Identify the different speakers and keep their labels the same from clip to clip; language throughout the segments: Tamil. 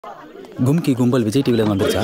Speaker 1: கும்கி கும்பல் விஜய் டிவில வந்துருச்சா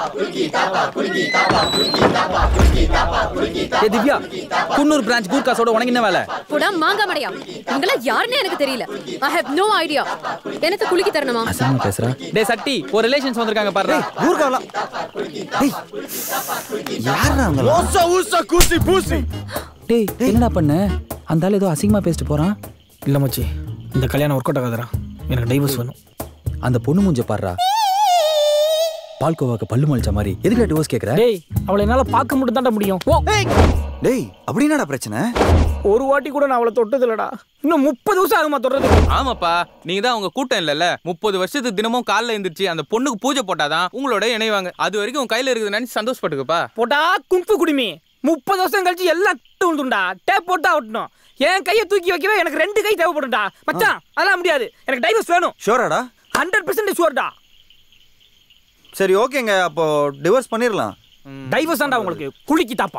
Speaker 1: ஏ திவ்யா குன்னூர் பிரான்ச் கூர்காஸோட உனக்கு என்ன வேலை
Speaker 2: போடா மாங்கா மடையா இவங்கெல்லாம் யாருன்னு எனக்கு தெரியல ஐ ஹேவ் நோ ஐடியா எனக்கு குலுக்கி தரணுமா
Speaker 1: அசிங்கமா பேசுறா டே சட்டி ஒரு ரிலேஷன்ஸ் வந்திருக்காங்க பாரு
Speaker 3: ஊர்காவலாம் டேய் யாரா அவங்க
Speaker 4: ஊசா ஊசா கூசி பூசி
Speaker 1: டேய் என்னடா பண்ண அந்த ஆள் ஏதோ அசிங்கமா பேசிட்டு போறான்
Speaker 3: இல்ல மச்சி இந்த கல்யாணம் ஒர்க் அவுட் ஆகாதுடா எனக்கு டைவர்ஸ் வேணும்
Speaker 1: அந்த பொண்ணு மூஞ்ச பாடுறா பால்கோவாக்கு பல்லு மலிச்ச மாதிரி எதுக்கு டிவோர்ஸ் கேக்குற
Speaker 3: டேய் அவளை என்னால பார்க்க மட்டும் தான்டா முடியும் ஓ
Speaker 4: டேய் அப்படி என்னடா பிரச்சனை
Speaker 3: ஒரு வாட்டி கூட நான் அவளை தொட்டது இல்லடா இன்னும் முப்பது வருஷம் ஆகுமா தொடுறது
Speaker 5: ஆமாப்பா நீங்க தான் உங்க கூட்டம் இல்லல்ல முப்பது வருஷத்துக்கு தினமும் காலைல எழுந்திரிச்சு அந்த பொண்ணுக்கு பூஜை போட்டாதான் உங்களோட இணைவாங்க அது வரைக்கும் உன் கையில இருக்குது நினைச்சு சந்தோஷப்பட்டுக்கப்பா
Speaker 3: போட்டா கும்பு குடிமி முப்பது வருஷம் கழிச்சு எல்லாம் விழுந்துண்டா டேப் போட்டா விட்டணும் என் கையை தூக்கி வைக்கவே எனக்கு ரெண்டு கை தேவைப்படும்டா மச்சான் அதெல்லாம் முடியாது எனக்கு டைவர்ஸ் வேணும்
Speaker 4: ஷோராடா
Speaker 3: ஹண்ட்ரட் பெர்சன்ட் ஷுவர்டா
Speaker 4: சரி ஓகேங்க அப்போ டிவோர்ஸ் பண்ணிடலாம்
Speaker 3: டைவர்ஸ் தான்டா உங்களுக்கு குளிக்கி தாப்பா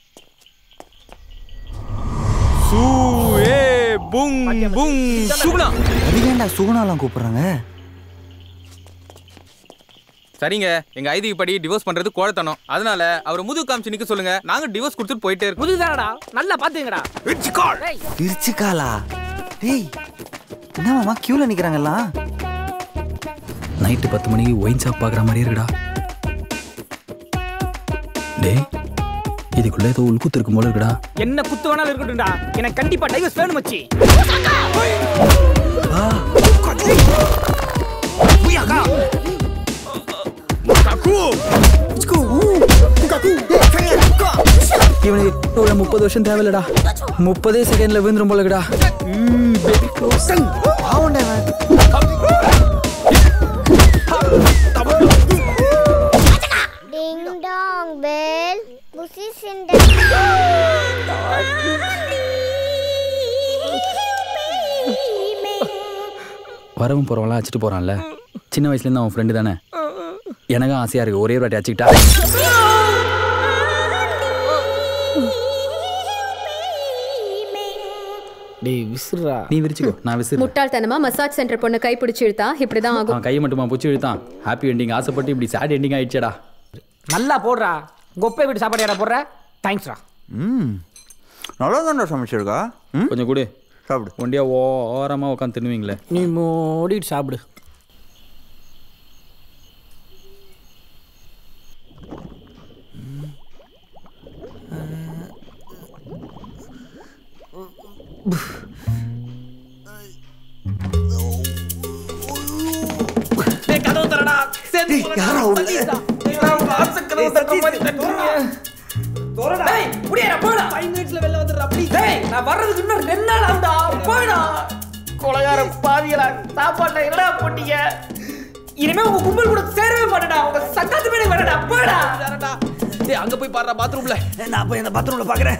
Speaker 5: சூ ஏ புங் புங் சுகுணா
Speaker 4: அது ஏன்டா சுகுணாலாம் கூப்பிடுறாங்க
Speaker 5: சரிங்க எங்க ஐதி படி டிவோர்ஸ் பண்றது கோழத்தனம் அதனால அவர் முதுகு காமிச்சு நிக்க சொல்லுங்க நாங்க டிவோர்ஸ் கொடுத்துட்டு போயிட்டே இருக்கோம்
Speaker 3: புதுதானடா நல்லா பாத்துங்கடா டேய்,
Speaker 4: திருச்சிக்காலா டேய் என்ன மாமா கியூல நிக்கிறாங்க எல்லாம்
Speaker 1: நைட்டு பத்து மணிக்கு ஒயின் ஷாப் பார்க்குற மாதிரி இருக்குடா டேய் இதுக்குள்ள ஏதோ உள்குத்து இருக்கும் போல இருக்குடா
Speaker 3: என்ன குத்து வேணாலும் இருக்கட்டும்டா எனக்கு கண்டிப்பா டைவர்ஸ் வேணும் மச்சி
Speaker 1: இவனுக்கு ஒரு முப்பது வருஷம் தேவையில்லடா முப்பதே செகண்ட்ல விழுந்துரும் போல இருக்குடா
Speaker 4: பாவண்டா இவன்.
Speaker 6: Ding dong bell. Pussy's in the
Speaker 1: வரவும் போறவங்களாம் அடிச்சிட்டு போறான்ல சின்ன வயசுல இருந்து அவன் ஃப்ரெண்டு தானே எனக்கும் ஆசையா இருக்கு ஒரே ஒரு வாட்டி அடிச்சுக்கிட்டா
Speaker 3: டேய் விசுறா
Speaker 1: நீ விரிச்சுக்கோ நான் விசிறு
Speaker 2: முட்டாள்தனமா மசாஜ் சென்டர் பொண்ணு கை பிடிச்சி இழுத்தா இப்படிதான் ஆகும்
Speaker 1: அவன் கையை மட்டுமா பூச்சி இழுத்தான் ஹாப்பி எண்டிங் ஆசைப்பட்டு இப்படி சேட் எண்டிங் ஆயிடுச்சேடா
Speaker 3: நல்லா போடுறா கொப்பை வீட்டு சாப்பாடு யாரா போடுற தேங்க்ஸ்டா
Speaker 4: ம் நல்லா தான்டா சமைச்சிருக்கா ம்
Speaker 1: கொஞ்சம் கொடு
Speaker 4: சாப்பிடு
Speaker 1: ஒண்டியா ஓரமா உட்காந்து தின்னுவீங்களே
Speaker 3: நீ மூடிட்டு சாப்பிடு டேய், கதவு திறடா. சேர்ந்து போங்கடா. சதீஷா. நான் வாச கதவு திறக்கிற மாதிரி தட்டுறீங்க. டேய், முடியாடா, போடா. டேய், நான் வர்றதுக்கு இன்னும் ரெண்டு நாள் ஆகும்டா. போடா. கொலைகார பாவிகளா, சாப்பாட்டுல என்னடா போட்டீங்க? இனிமே உங்க கும்பல் கூட சேரவே மாட்டேடா உங்க சக்காத்து மேலே வரடா போடா
Speaker 1: டேய் அங்க போய் பாடுறா பாத்ரூம்ல
Speaker 4: நான் போய் இந்த பாத்ரூம்ல பாக்குறேன்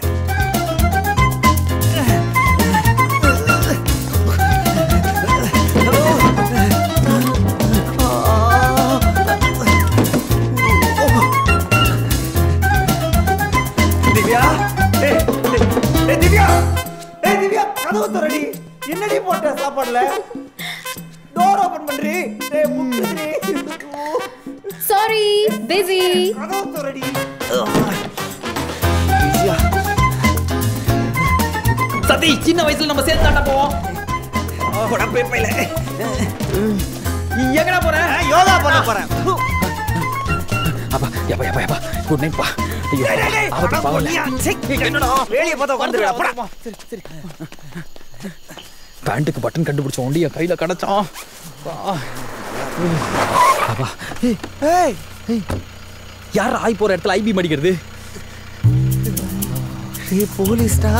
Speaker 4: திவ்யா ஏய் ஏய், ஏய் திவ்யா ஏய் திவ்யா கதவு திறடி என்னடி போட்ட சாப்பாடுல டோர் ஓபன் பண்றி டேய் முத்துடி
Speaker 2: சாரி பிஸி
Speaker 4: கதவு திறடி
Speaker 1: சதி சின்ன வயசுல நம்ம சேர்ந்து தாண்டா போவோம்
Speaker 4: உடம்பே பையில
Speaker 1: எங்கடா போற
Speaker 4: யோகா பண்ண போறேன்
Speaker 1: அப்பா எப்பா எப்பா எப்பா குட் நைட் பா ஐயோ ஆபத்து பாவல
Speaker 4: என்னடா வேலைய பார்த்தா உட்காந்துருக்கா போடா
Speaker 1: பேண்ட்டுக்கு பட்டன் கண்டுபிடிச்ச ஒண்டி என் கையில கிடைச்சான் பா. அப்பா ஏய்
Speaker 4: ஏய்
Speaker 1: ஏய் யார் ஆய் போற இடத்துல ஐபி மடிக்கிறது
Speaker 4: ஏய் போலீஸ்டா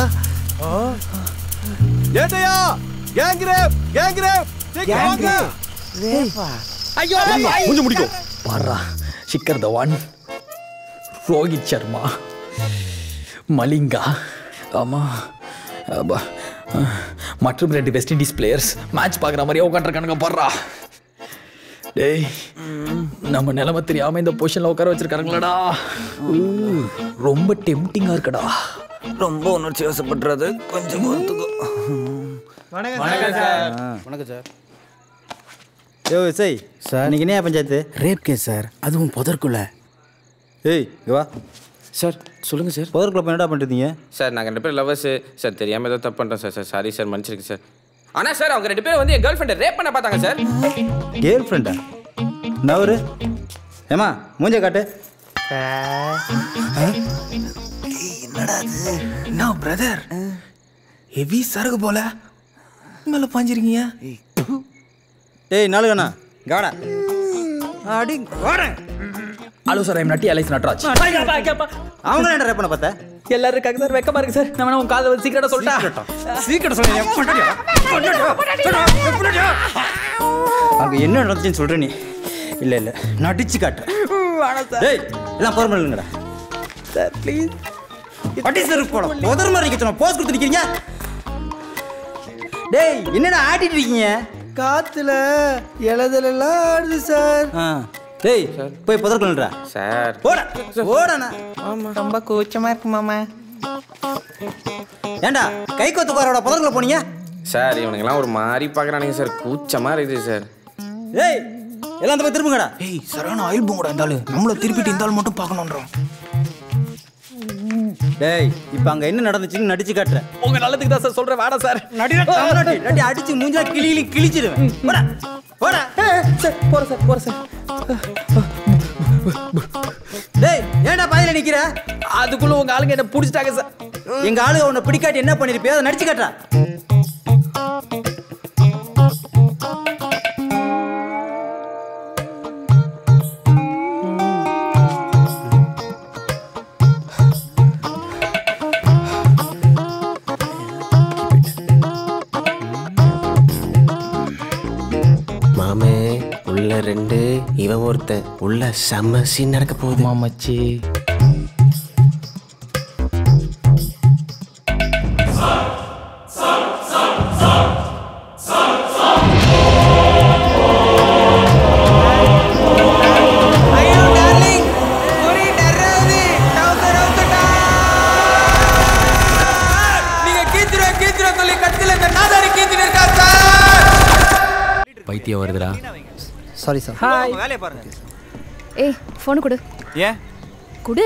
Speaker 7: ஏட்டையா கேங் ரேப் கேங் ரேப் சீக்கிரம் வாங்க
Speaker 4: ரேப்பா
Speaker 1: ஐயோ கொஞ்சம் முடிக்கும் பாரா சிக்கர் தவான் ரோஹித் சர்மா மலிங்கா ஆமா அப்பா மற்றும் ரெண்டு வெஸ்ட் இண்டீஸ் பிளேயர்ஸ் மேட்ச் பார்க்குற மாதிரியே உட்காந்துருக்கானுங்க பாடுறா டேய் நம்ம நிலைமை தெரியாம இந்த பொசிஷன்ல உட்கார வச்சிருக்கானுங்களடா ஊ, ரொம்ப டெம்டிங்கா இருக்குடா
Speaker 4: ரொம்ப உணர்ச்சி வசப்படுறது கொஞ்சம் பொறுத்துக்கோ
Speaker 7: வணக்கம் சார் வணக்கம் சார்
Speaker 8: யோ இசை சார் இன்னைக்கு என்ன பஞ்சாயத்து
Speaker 9: ரேப் கேஸ் சார் அதுவும் புதற்குள்ள
Speaker 8: ஏய் இங்க வா
Speaker 9: சார் சொல்லுங்கள் சார்
Speaker 8: புதற்குள்ள போய் என்னடா பண்ணிருந்தீங்க
Speaker 10: சார் நாங்கள் ரெண்டு பேரும் லவ்வர்ஸ் சார் தெரியாமல் ஏதோ தப்பு பண்ணுறோம் சார் சார் சாரி சார் மன்னிச்சிருக்கு சார் ஆனால் சார் அவங்க ரெண்டு பேரும் வந்து என் கேர்ள் ஃப்ரெண்டை ரேப் பண்ண பார்த்தாங்க சார்
Speaker 8: கேர்ள் ஃப்ரெண்டா நவரு ஏமா மூஞ்ச காட்டு
Speaker 9: என்னடா இது என்ன பிரதர் ஹெவி சரகு போல மேல பாஞ்சிருக்கீங்க
Speaker 8: ஏய் நாலு வேணா காடா அடி வாடேன்
Speaker 1: hello sir I'm Natty alias Natraj
Speaker 8: அவங்க என்ன ரேப் பண்ண பார்த்த
Speaker 1: எல்லாரும் இருக்காங்க சார் வெக்கமா இருக்கு சார் நான் உங்க காதை வந்து சீக்கிரட்டா சொல்லிட்டா
Speaker 8: சீக்கிரம் சொல்லுங்க அங்க என்ன நடந்துச்சுன்னு சொல்ற நீ இல்ல இல்ல நடிச்சு காட்டுறேன் டேய் எல்லாம் போற இல்லைங்கடா
Speaker 1: சார் ப்ளீஸ்
Speaker 8: பட்டி சார் போட முதல் மாதிரி நிக்க போஸ் கொடுத்து நிக்கிறீங்க டேய் என்னடா ஆடிட்டு இருக்கீங்க
Speaker 9: காத்துல இலதெல்லாம் ஆடுது சார்
Speaker 8: ஆ டேய் போய் புதற்கொள்றா
Speaker 10: சார்
Speaker 8: போடா போடா
Speaker 9: ரொம்ப கூச்சமா இருக்கு மாமா
Speaker 8: ஏண்டா கை கொத்து பாரோட புதற்குள்ள போனீங்க
Speaker 10: சார் இவனுங்கெல்லாம் ஒரு மாதிரி பார்க்குறானுங்க சார் கூச்சமாக இருக்குது சார்
Speaker 8: ஏய் எல்லாம் அந்த பக்கம் திரும்புங்கடா
Speaker 9: ஏய் சரியான ஆயில் பூங்கடா இருந்தாலும் நம்மள திருப்பிட்டு இந்த ஆள் மட்டும் பார்க்கணுன்றோம்
Speaker 8: டேய் இப்போ அங்க என்ன நடந்துச்சுன்னு நடிச்சு காட்டுறேன்
Speaker 1: உங்க நல்லதுக்கு தான் சார் சொல்றேன் வேணாம் சார்
Speaker 8: நடி அடிச்சு மூஞ்சா கிளி கிளி கிழிச்சிடுவேன் போடா போடா
Speaker 1: சார் போறேன் சார் போறேன் சார்
Speaker 8: டேய் ஏன்டா பாதியில நிக்கிற
Speaker 1: அதுக்குள்ள உங்க ஆளுங்க என்ன புடிச்சிட்டாங்க சார்
Speaker 8: எங்க ஆளுங்க உன்னை பிடிக்காட்டி என்ன பண்ணிருப்பியோ அதை நடிச்சு காட்டுறா
Speaker 11: மாமே உள்ள ரெண்டு இவன் ஒருத்தன் உள்ள செம்ம சீன் நடக்க போகுது
Speaker 1: மாமச்சி
Speaker 3: ஐயோ டார்லிங் ஒரு டர்ராது டவுசர் அவுத்துட்டா நீங்க கீச்சுற கீச்சுற சொல்லி கத்தில இந்த நாதாரி கீச்சுட்டு இருக்கா சார்
Speaker 1: பைத்தியம் வருதுடா
Speaker 4: சாரி சார்
Speaker 2: ஹாய்
Speaker 8: வேலையை பாருங்க
Speaker 2: ஏய் ஃபோன் கொடு
Speaker 8: ஏன்
Speaker 2: கொடு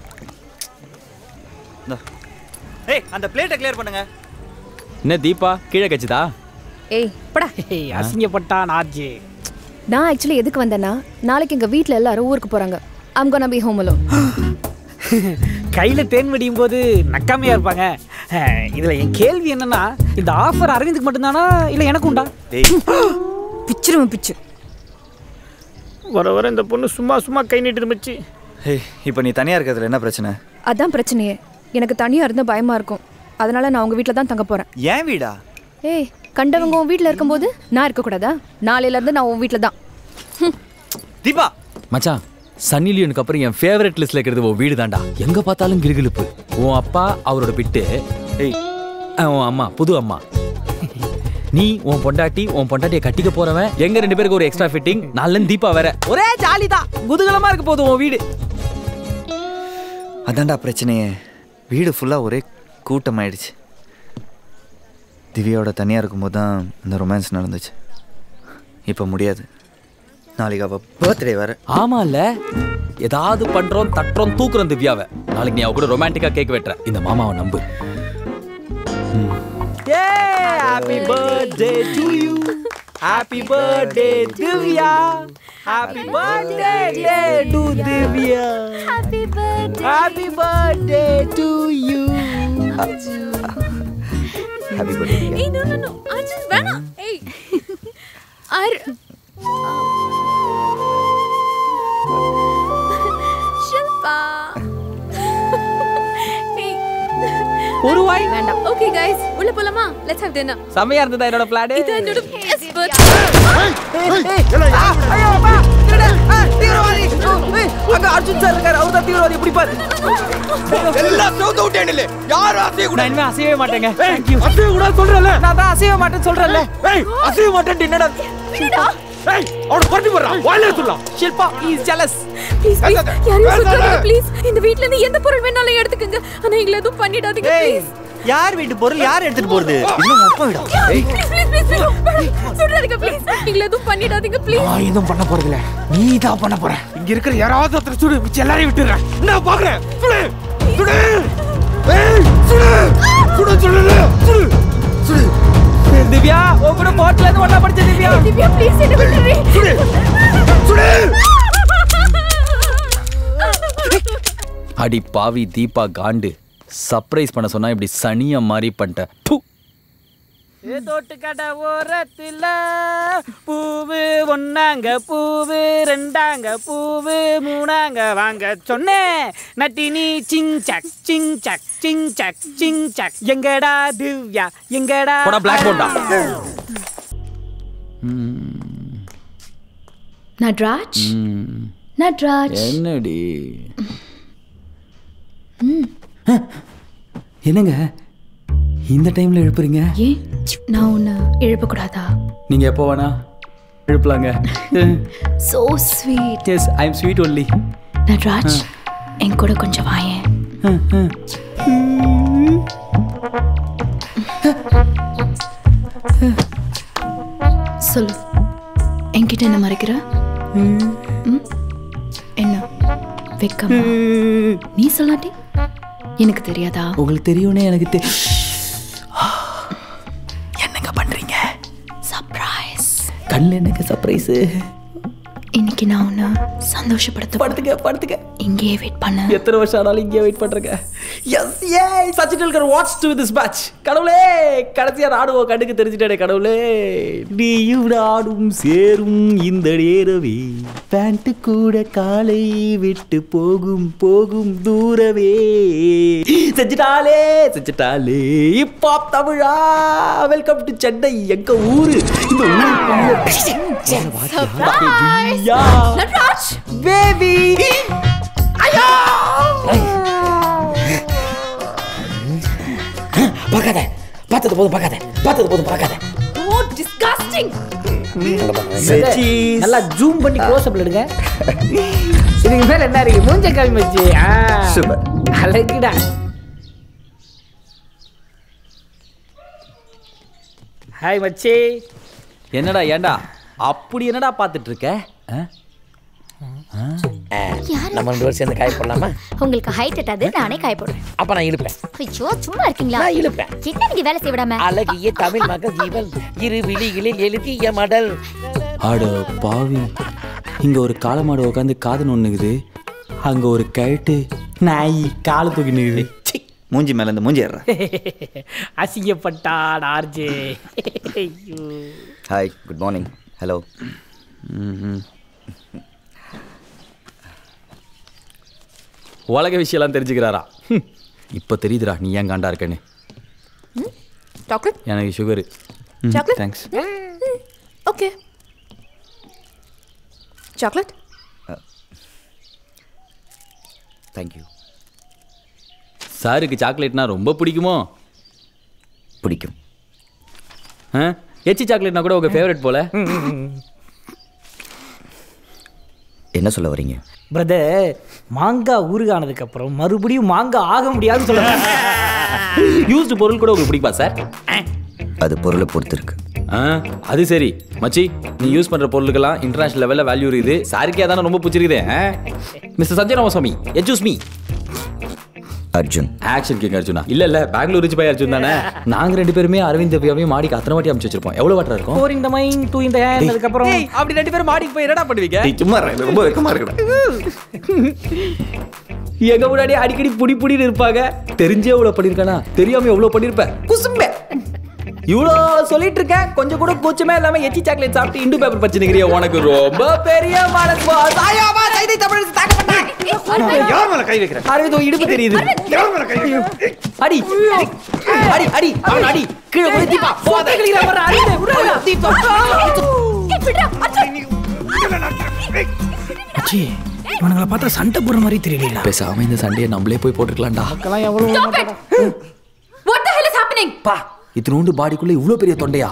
Speaker 8: ஏய் அந்த பிளேட்டை கிளியர் பண்ணுங்க
Speaker 1: என்ன தீபா கீழே கச்சுதா
Speaker 2: ஏய் படா
Speaker 12: அசிங்கப்பட்டான் ஆர்ஜி
Speaker 2: நான் ஆக்சுவலி எதுக்கு வந்தேன்னா நாளைக்கு எங்க வீட்ல எல்லாரும் ஊருக்கு போறாங்க I'm gonna be home alone
Speaker 12: கையில தேன் வெடியும் போது நக்காமையா இருப்பாங்க அஹ், இதுல என் கேள்வி என்னன்னா இந்த ஆஃபர் அரவிந்துக்கு மட்டும்தானா இல்ல எனக்கு உண்டா
Speaker 2: பிச்சிருவேன் பிச்சு
Speaker 12: வர வர இந்த பொண்ணு சும்மா சும்மா கை நீட்டுது மச்சி
Speaker 4: ஏய் இப்போ நீ தனியா இருக்கிறதுல என்ன பிரச்சனை
Speaker 2: அதான் பிரச்சனையே எனக்கு தனியா இருந்தா பயமா இருக்கும் அதனால நான் உங்க வீட்ல தான் தங்க போறேன்
Speaker 4: ஏன் வீடா
Speaker 2: ஏய் கண்டவங்க உன் வீட்ல இருக்கும்போது நான் இருக்க கூடாதா நாளையில இருந்து நான் உன் வீட்ல தான்
Speaker 4: தீபா
Speaker 1: மச்சான் சன்னி லியோனுக்கு அப்புறம் என் ஃபேவரட் லிஸ்ட்ல இருக்கிறது உன் வீடு தான்டா எங்க பார்த்தாலும் கிருகிழுப்பு உன் அப்பா அவரோட பிட்டு
Speaker 4: ஏய்
Speaker 1: அஹ், உன் அம்மா புது அம்மா நீ உன் பொண்டாட்டி உன் பொண்டாட்டியை கட்டிக்க போறவன் எங்க ரெண்டு பேருக்கு ஒரு எக்ஸ்ட்ரா ஃபிட்டிங் நல்ல தீபா வேற ஒரே ஜாலி தான் குதூகலமா இருக்க போதும் உன் வீடு
Speaker 4: அதான்டா பிரச்சனையே வீடு ஃபுல்லாக ஒரே கூட்டமாயிடுச்சு திவ்யாவோட தனியாக இருக்கும்போது தான் இந்த ரொமான்ஸ் நடந்துச்சு இப்போ முடியாது நாளைக்கு அவள் பர்த்டே வேறு
Speaker 1: ஆமால ஏதாவது பண்றோம் தட்டுறோம் தூக்குறோம் திவ்யாவை நாளைக்கு நீ அவ கூட ரொமான்டிக்கா கேக் வெட்டுற இந்த மாமாவை நம்பு
Speaker 12: happy birthday to you happy birthday Divya happy birthday to Divya
Speaker 6: happy birthday
Speaker 12: happy birthday to you
Speaker 4: happy birthday
Speaker 2: ஏய் நோ நோ நோ அர்ஜுன் வேணாம் ஏய் அர் ஷில்பா ஏய்
Speaker 12: ஒரு வாய்
Speaker 2: வேண்டாம் ஓகே கைஸ் உள்ள போலாமா லெட்ஸ் ஹேவ் டின்னர்
Speaker 1: செமையா இருந்ததா என்னோட பிளான்
Speaker 2: இது என்னோட பெஸ்ட் பர்த்டே
Speaker 3: அங்க அர்ஜுன் சார் இருக்காரு அவர் தான் தீவிரவாதி எப்படி பாரு எல்லாம் சவுத்த விட்டேன் இல்ல யாரும் அசைய
Speaker 12: நான்
Speaker 3: கூடாது
Speaker 12: இனிமே அசையவே மாட்டேங்க
Speaker 3: ஏய் அசைய கூடாது சொல்றல
Speaker 12: நான் தான் அசையவே மாட்டேன்னு சொல்றேன்ல
Speaker 3: ஏய் அசைய மாட்டேன் என்னடா ஏய் அவன கொட்டி போடுறான் வாயில சொல்லலாம்
Speaker 12: Shilpa is jealous
Speaker 2: please please
Speaker 3: பேசாத.
Speaker 2: யாரையும்
Speaker 3: பேசாத.
Speaker 2: சுத்தாதீங்க ப்ளீஸ் இந்த வீட்ல இருந்து எந்த பொருள் வேணாலும் எடுத்துக்கங்க ஆனா எங்களை எதுவும் பண்ணிடாதீங்க
Speaker 12: ஏய்
Speaker 2: ப்ளீஸ்
Speaker 8: யார் வீட்டு பொருள் யார் எடுத்துட்டு போறது இன்னும் ஒப்ப விடும் ஏய்
Speaker 2: ப்ளீஸ் ப்ளீஸ் ப்ளீஸ் சுடாதீங்க ப்ளீஸ் எங்களை எதுவும் பண்ணிடாதீங்க ப்ளீஸ்
Speaker 9: நான் எதுவும் பண்ண போறதில்ல நீ தான் பண்ண போற இங்க இருக்கிற யாராவது ஒருத்தர் சுடு மிச்சம் எல்லாரையும் விட்டுறேன் நான் பாக்குறேன் சுடு சுடு ஏய் சுடு சுடு சுடு சுடு சுடு
Speaker 3: திவ்யா உன் கூட போட்ல இருந்து ஒண்ணா படிச்ச திவ்யா
Speaker 2: திவ்யா ப்ளீஸ் என்ன விட்டுறீ
Speaker 9: சுடு சுடு
Speaker 1: அடி பாவி தீபா காண்டு சர்ப்ரைஸ் பண்ண சொன்னா இப்படி சனிய மாதிரி பண்ணிட்ட ப்பு.
Speaker 12: ஏ தோட்டு கடை ஓரத்தில் பூவு ஒன்னாங்க பூவு ரெண்டாங்க பூவு மூணாங்க வாங்க சொன்னேன் நட்டினி சிங் சக் சிங் சக் சிங் சக் சிங் சக் எங்கடா திவ்யா எங்கடா
Speaker 1: போடா black board ஆ.
Speaker 2: நட்ராஜ்
Speaker 1: ம்,
Speaker 2: நட்ராஜ்
Speaker 1: என்னடி என்னங்க இந்த டைம்ல எழுப்புறீங்க
Speaker 2: ஏன் நான் உன்னை எழுப்பக்கூடாதா
Speaker 1: நீங்க எப்போ வேணா எழுப்பலாங்க
Speaker 2: so sweet
Speaker 1: yes I am sweet only
Speaker 2: Natraj என் கூட கொஞ்சம் வாயேன் சொல்லு என்கிட்ட என்ன மறைக்கிற ம்? என்ன வெக்கமா நீ சொல்லாட்டி எனக்கு தெரியாதா
Speaker 1: உங்களுக்கு தெரியும்னே எனக்கு தெ என்னங்க பண்றீங்க
Speaker 2: சர்ப்ரைஸ்
Speaker 1: கண்ணில் என்னங்க சர்ப்ரைஸு
Speaker 2: இன்னைக்கு நான் உன்னை சந்தோஷப்படுத்த
Speaker 1: படுத்துக்க படுத்துக்க
Speaker 2: இங்கேயே வெயிட் பண்ண
Speaker 1: எத்தனை வருஷம் ஆனாலும் இங்கே வெயிட் பண்றேங்க yes a Sachin Tendulkar watch to this match கடவுளே கடைசியா ஆடுவோம் கண்ணுக்கு தெரிஞ்சுட்டே கடவுளே நீயும் நாடும் சேரும் இந்த நேரவே பேண்ட் கூட காலை விட்டு போகும் போகும் தூரவே செஞ்சுட்டாலே செஞ்சுட்டாலே இப்போ தமிழா வெல்கம் டு சென்னை எங்க ஊரு இந்த ஊருக்குள்ள
Speaker 2: நட்ராஜ்
Speaker 1: பேபி ஐயோ பார்க்காத பார்த்தது போதும் பார்க்காத பார்த்தது போதும் பார்க்காத
Speaker 2: ஓ டிஸ்கஸ்டிங்
Speaker 12: நல்லா ஜூம் பண்ணி க்ளோஸ் அப்ல எடுங்க இதுக்கு மேல என்ன இருக்கு மூஞ்ச காமி வச்சு
Speaker 1: சூப்பர்
Speaker 12: அழகுடா ஹாய் மச்சி
Speaker 1: என்னடா ஏன்டா அப்படி என்னடா பார்த்துட்டு இருக்க ஆ?
Speaker 3: நம்ம ரெண்டு பேரும் சேர்ந்து காய போடலாமா
Speaker 6: உங்களுக்கு ஹைட் எட்டாது நானே காய போடுவேன்
Speaker 3: அப்ப நான் இழுப்பேன்
Speaker 6: ஐயோ சும்மா இருக்கீங்களா
Speaker 3: நான் இழுப்பேன்
Speaker 6: என்ன நீங்க வேலை செய்ய விடாம
Speaker 3: அழகிய தமிழ் மக ஜீவன் இரு விழிகளில் எழுதிய மடல்
Speaker 1: அட பாவி இங்க ஒரு காளமாடு உட்காந்து காது நொண்ணுக்குது அங்க ஒரு கழட்டு நாய் காலை தூக்கி நிக்குது சி.
Speaker 8: மூஞ்சி மேல இந்த மூஞ்சி ஏறுறா
Speaker 12: அசிங்கப்பட்டான் ஆர்ஜே ஐயோ
Speaker 8: ஹாய் குட் மார்னிங் ஹலோ
Speaker 1: உலக விஷயம்லாம் தெரிஞ்சுக்கிறாரா ஹம். இப்ப தெரியுதுடா நீ ஏன் காண்டா இருக்கேன்னு
Speaker 2: சாக்லேட்
Speaker 1: எனக்கு sugar
Speaker 2: chocolate
Speaker 1: thanks
Speaker 2: okay chocolate
Speaker 8: thank you
Speaker 1: சாருக்கு சாக்லேட்னா ரொம்ப பிடிக்குமோ
Speaker 8: பிடிக்கும்
Speaker 1: ஆ? எச்சி சாக்லேட்னா கூட உங்க ஃபேவரட் போல
Speaker 8: என்ன சொல்ல வரீங்க
Speaker 12: பிரதர் மாங்காய் ஊறுகானதுக்கு அப்புறம் மறுபடியும் மாங்காய் ஆக முடியாதுன்னு சொல்லுவாங்க
Speaker 1: யூஸ்டு பொருள் கூட உங்களுக்கு பிடிக்குமா சார்
Speaker 8: அது பொருளை பொறுத்து இருக்கு
Speaker 1: ஆ அது சரி மச்சி நீ யூஸ் பண்ற பொருளுக்கெல்லாம் இன்டர்நேஷனல் லெவலில் வேல்யூ இருக்குது சாருக்கே அதானே ரொம்ப பிடிச்சிருக்குது மிஸ்டர் சஞ்சய் ராமசாமி எச்சூஸ் மீ
Speaker 8: அர்ஜுன்
Speaker 1: ஆக்ஷன் கிங் அர்ஜுனா இல்ல இல்ல பெங்களூர் ரிச் பை அர்ஜுன் தானே நாங்க ரெண்டு பேருமே அரவிந்த் திவ்யாவையும் மாடிக்கு அத்தனை வாட்டி அமைச்சு வச்சிருப்போம் எவ்வளவு வாட்டர் இருக்கும்
Speaker 12: ஃபோர் இந்த மைண்ட் டூ இந்த ஹேண்ட் அதுக்கப்புறம்
Speaker 1: அப்படி ரெண்டு பேரும் மாடிக்கு போய் என்னடா பண்ணுவீங்க
Speaker 8: டேய், சும்மா இருடா, இது ரொம்ப வெக்கமா இருக்குடா
Speaker 1: எங்க முன்னாடி அடிக்கடி புடி புடின்னு இருப்பாங்க தெரிஞ்சே எவ்வளவு பண்ணிருக்கானா தெரியாம எவ்வளவு பண்ணிருப்பேன் குசும்பே இவ்வளோ சொல்லிட்டு இருக்கேன் கொஞ்சம் கூட கூச்சமே இல்லாம எச்சி சாக்லேட் சாப்பிட்டு இண்டு பேப்பர் பச்சினுக்கிறிய உனக்கு ரொம்ப பெரிய மனசு boss. ஐயோ, அம்மா, செய்தி தமிழ் தாக்கப்பட்டேன்.
Speaker 7: யார் மேல கை வைக்கிற
Speaker 1: அரவிந்த் உன் இடுப்பு தெரியுது
Speaker 7: யார் மேல கை வைக்கிற
Speaker 1: அடி அடி அடி அவன் அடி கீழே போய் தீபா போத கிளிக்கிற வர அரவிந்த் விடுடா தீபா
Speaker 12: அச்சி இவனுங்களை பார்த்தா சண்டை போடுற மாதிரி தெரியல
Speaker 1: பேசாம இந்த சண்டையை நம்மளே போய் போட்டுக்கலாம்டா
Speaker 12: மக்கள்லாம் எவ்வளவு
Speaker 2: Stop it! What the hell is happening?
Speaker 1: பா இத்தினோண்டு பாடிக்குள்ள இவ்ளோ பெரிய தொண்டையா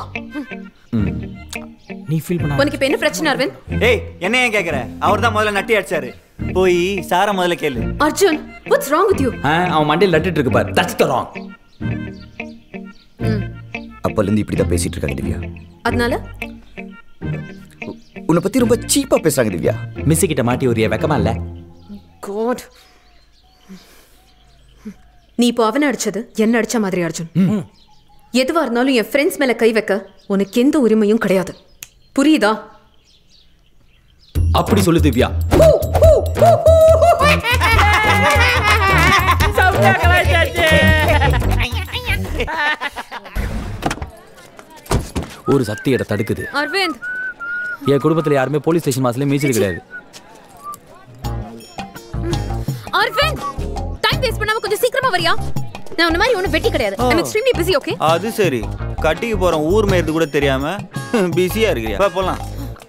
Speaker 12: நீ ஃபீல் பண்ண
Speaker 2: உனக்கு இப்ப என்ன பிரச்சனை அரவிந்த்
Speaker 8: ஏய் என்ன ஏன் கேக்குற அவர் தான் முதல்ல நட்டி அடிச்சாரு போய் சார முதல்ல கேளு
Speaker 2: Arjun what's wrong with you
Speaker 1: ஆ, அவன் மண்டையில் நட்டுட்டு இருக்கு பாரு தட்ஸ் த ராங்
Speaker 13: அப்போலேருந்து இப்படி தான் பேசிட்டு இருக்காங்க திவ்யா
Speaker 2: அதனால
Speaker 13: உன்னை பற்றி ரொம்ப சீப்பாக பேசுகிறாங்க திவ்யா
Speaker 8: மிஸ் கிட்ட மாட்டி ஒரு வெக்கமா இல்ல
Speaker 2: காட் நீ இப்போ அவனை அடிச்சது என்ன அடிச்ச மாதிரி அர்ஜுன் எதுவா இருந்தாலும் என் ஃப்ரெண்ட்ஸ் மேல கை வைக்க உனக்கு எந்த உரிமையும் கிடையாது புரியுதா
Speaker 8: அப்படி சொல்லு திவ்யா
Speaker 12: சவுண்டா கலாச்சாச்சு
Speaker 1: ஒரு சக்தி இட தடுக்குது
Speaker 2: அரவிந்த்
Speaker 1: என் குடும்பத்துல யாருமே போலீஸ் ஸ்டேஷன் மாசத்துல மீச்சல் கிடையாது
Speaker 2: அரவிந்த் டைம் வேஸ்ட் பண்ணாம கொஞ்சம் சீக்கிரமா வரியா நான் உன்ன மாதிரி ஒன்றும் வெட்டி கிடையாது ஐம் எக்ஸ்ட்ரீம்லி பிஸி ஓகே
Speaker 14: அது சரி கட்டிக்கு போறோம் ஊர் மேயறது கூட தெரியாம பிஸியா இருக்கிறியா வா, போலாம்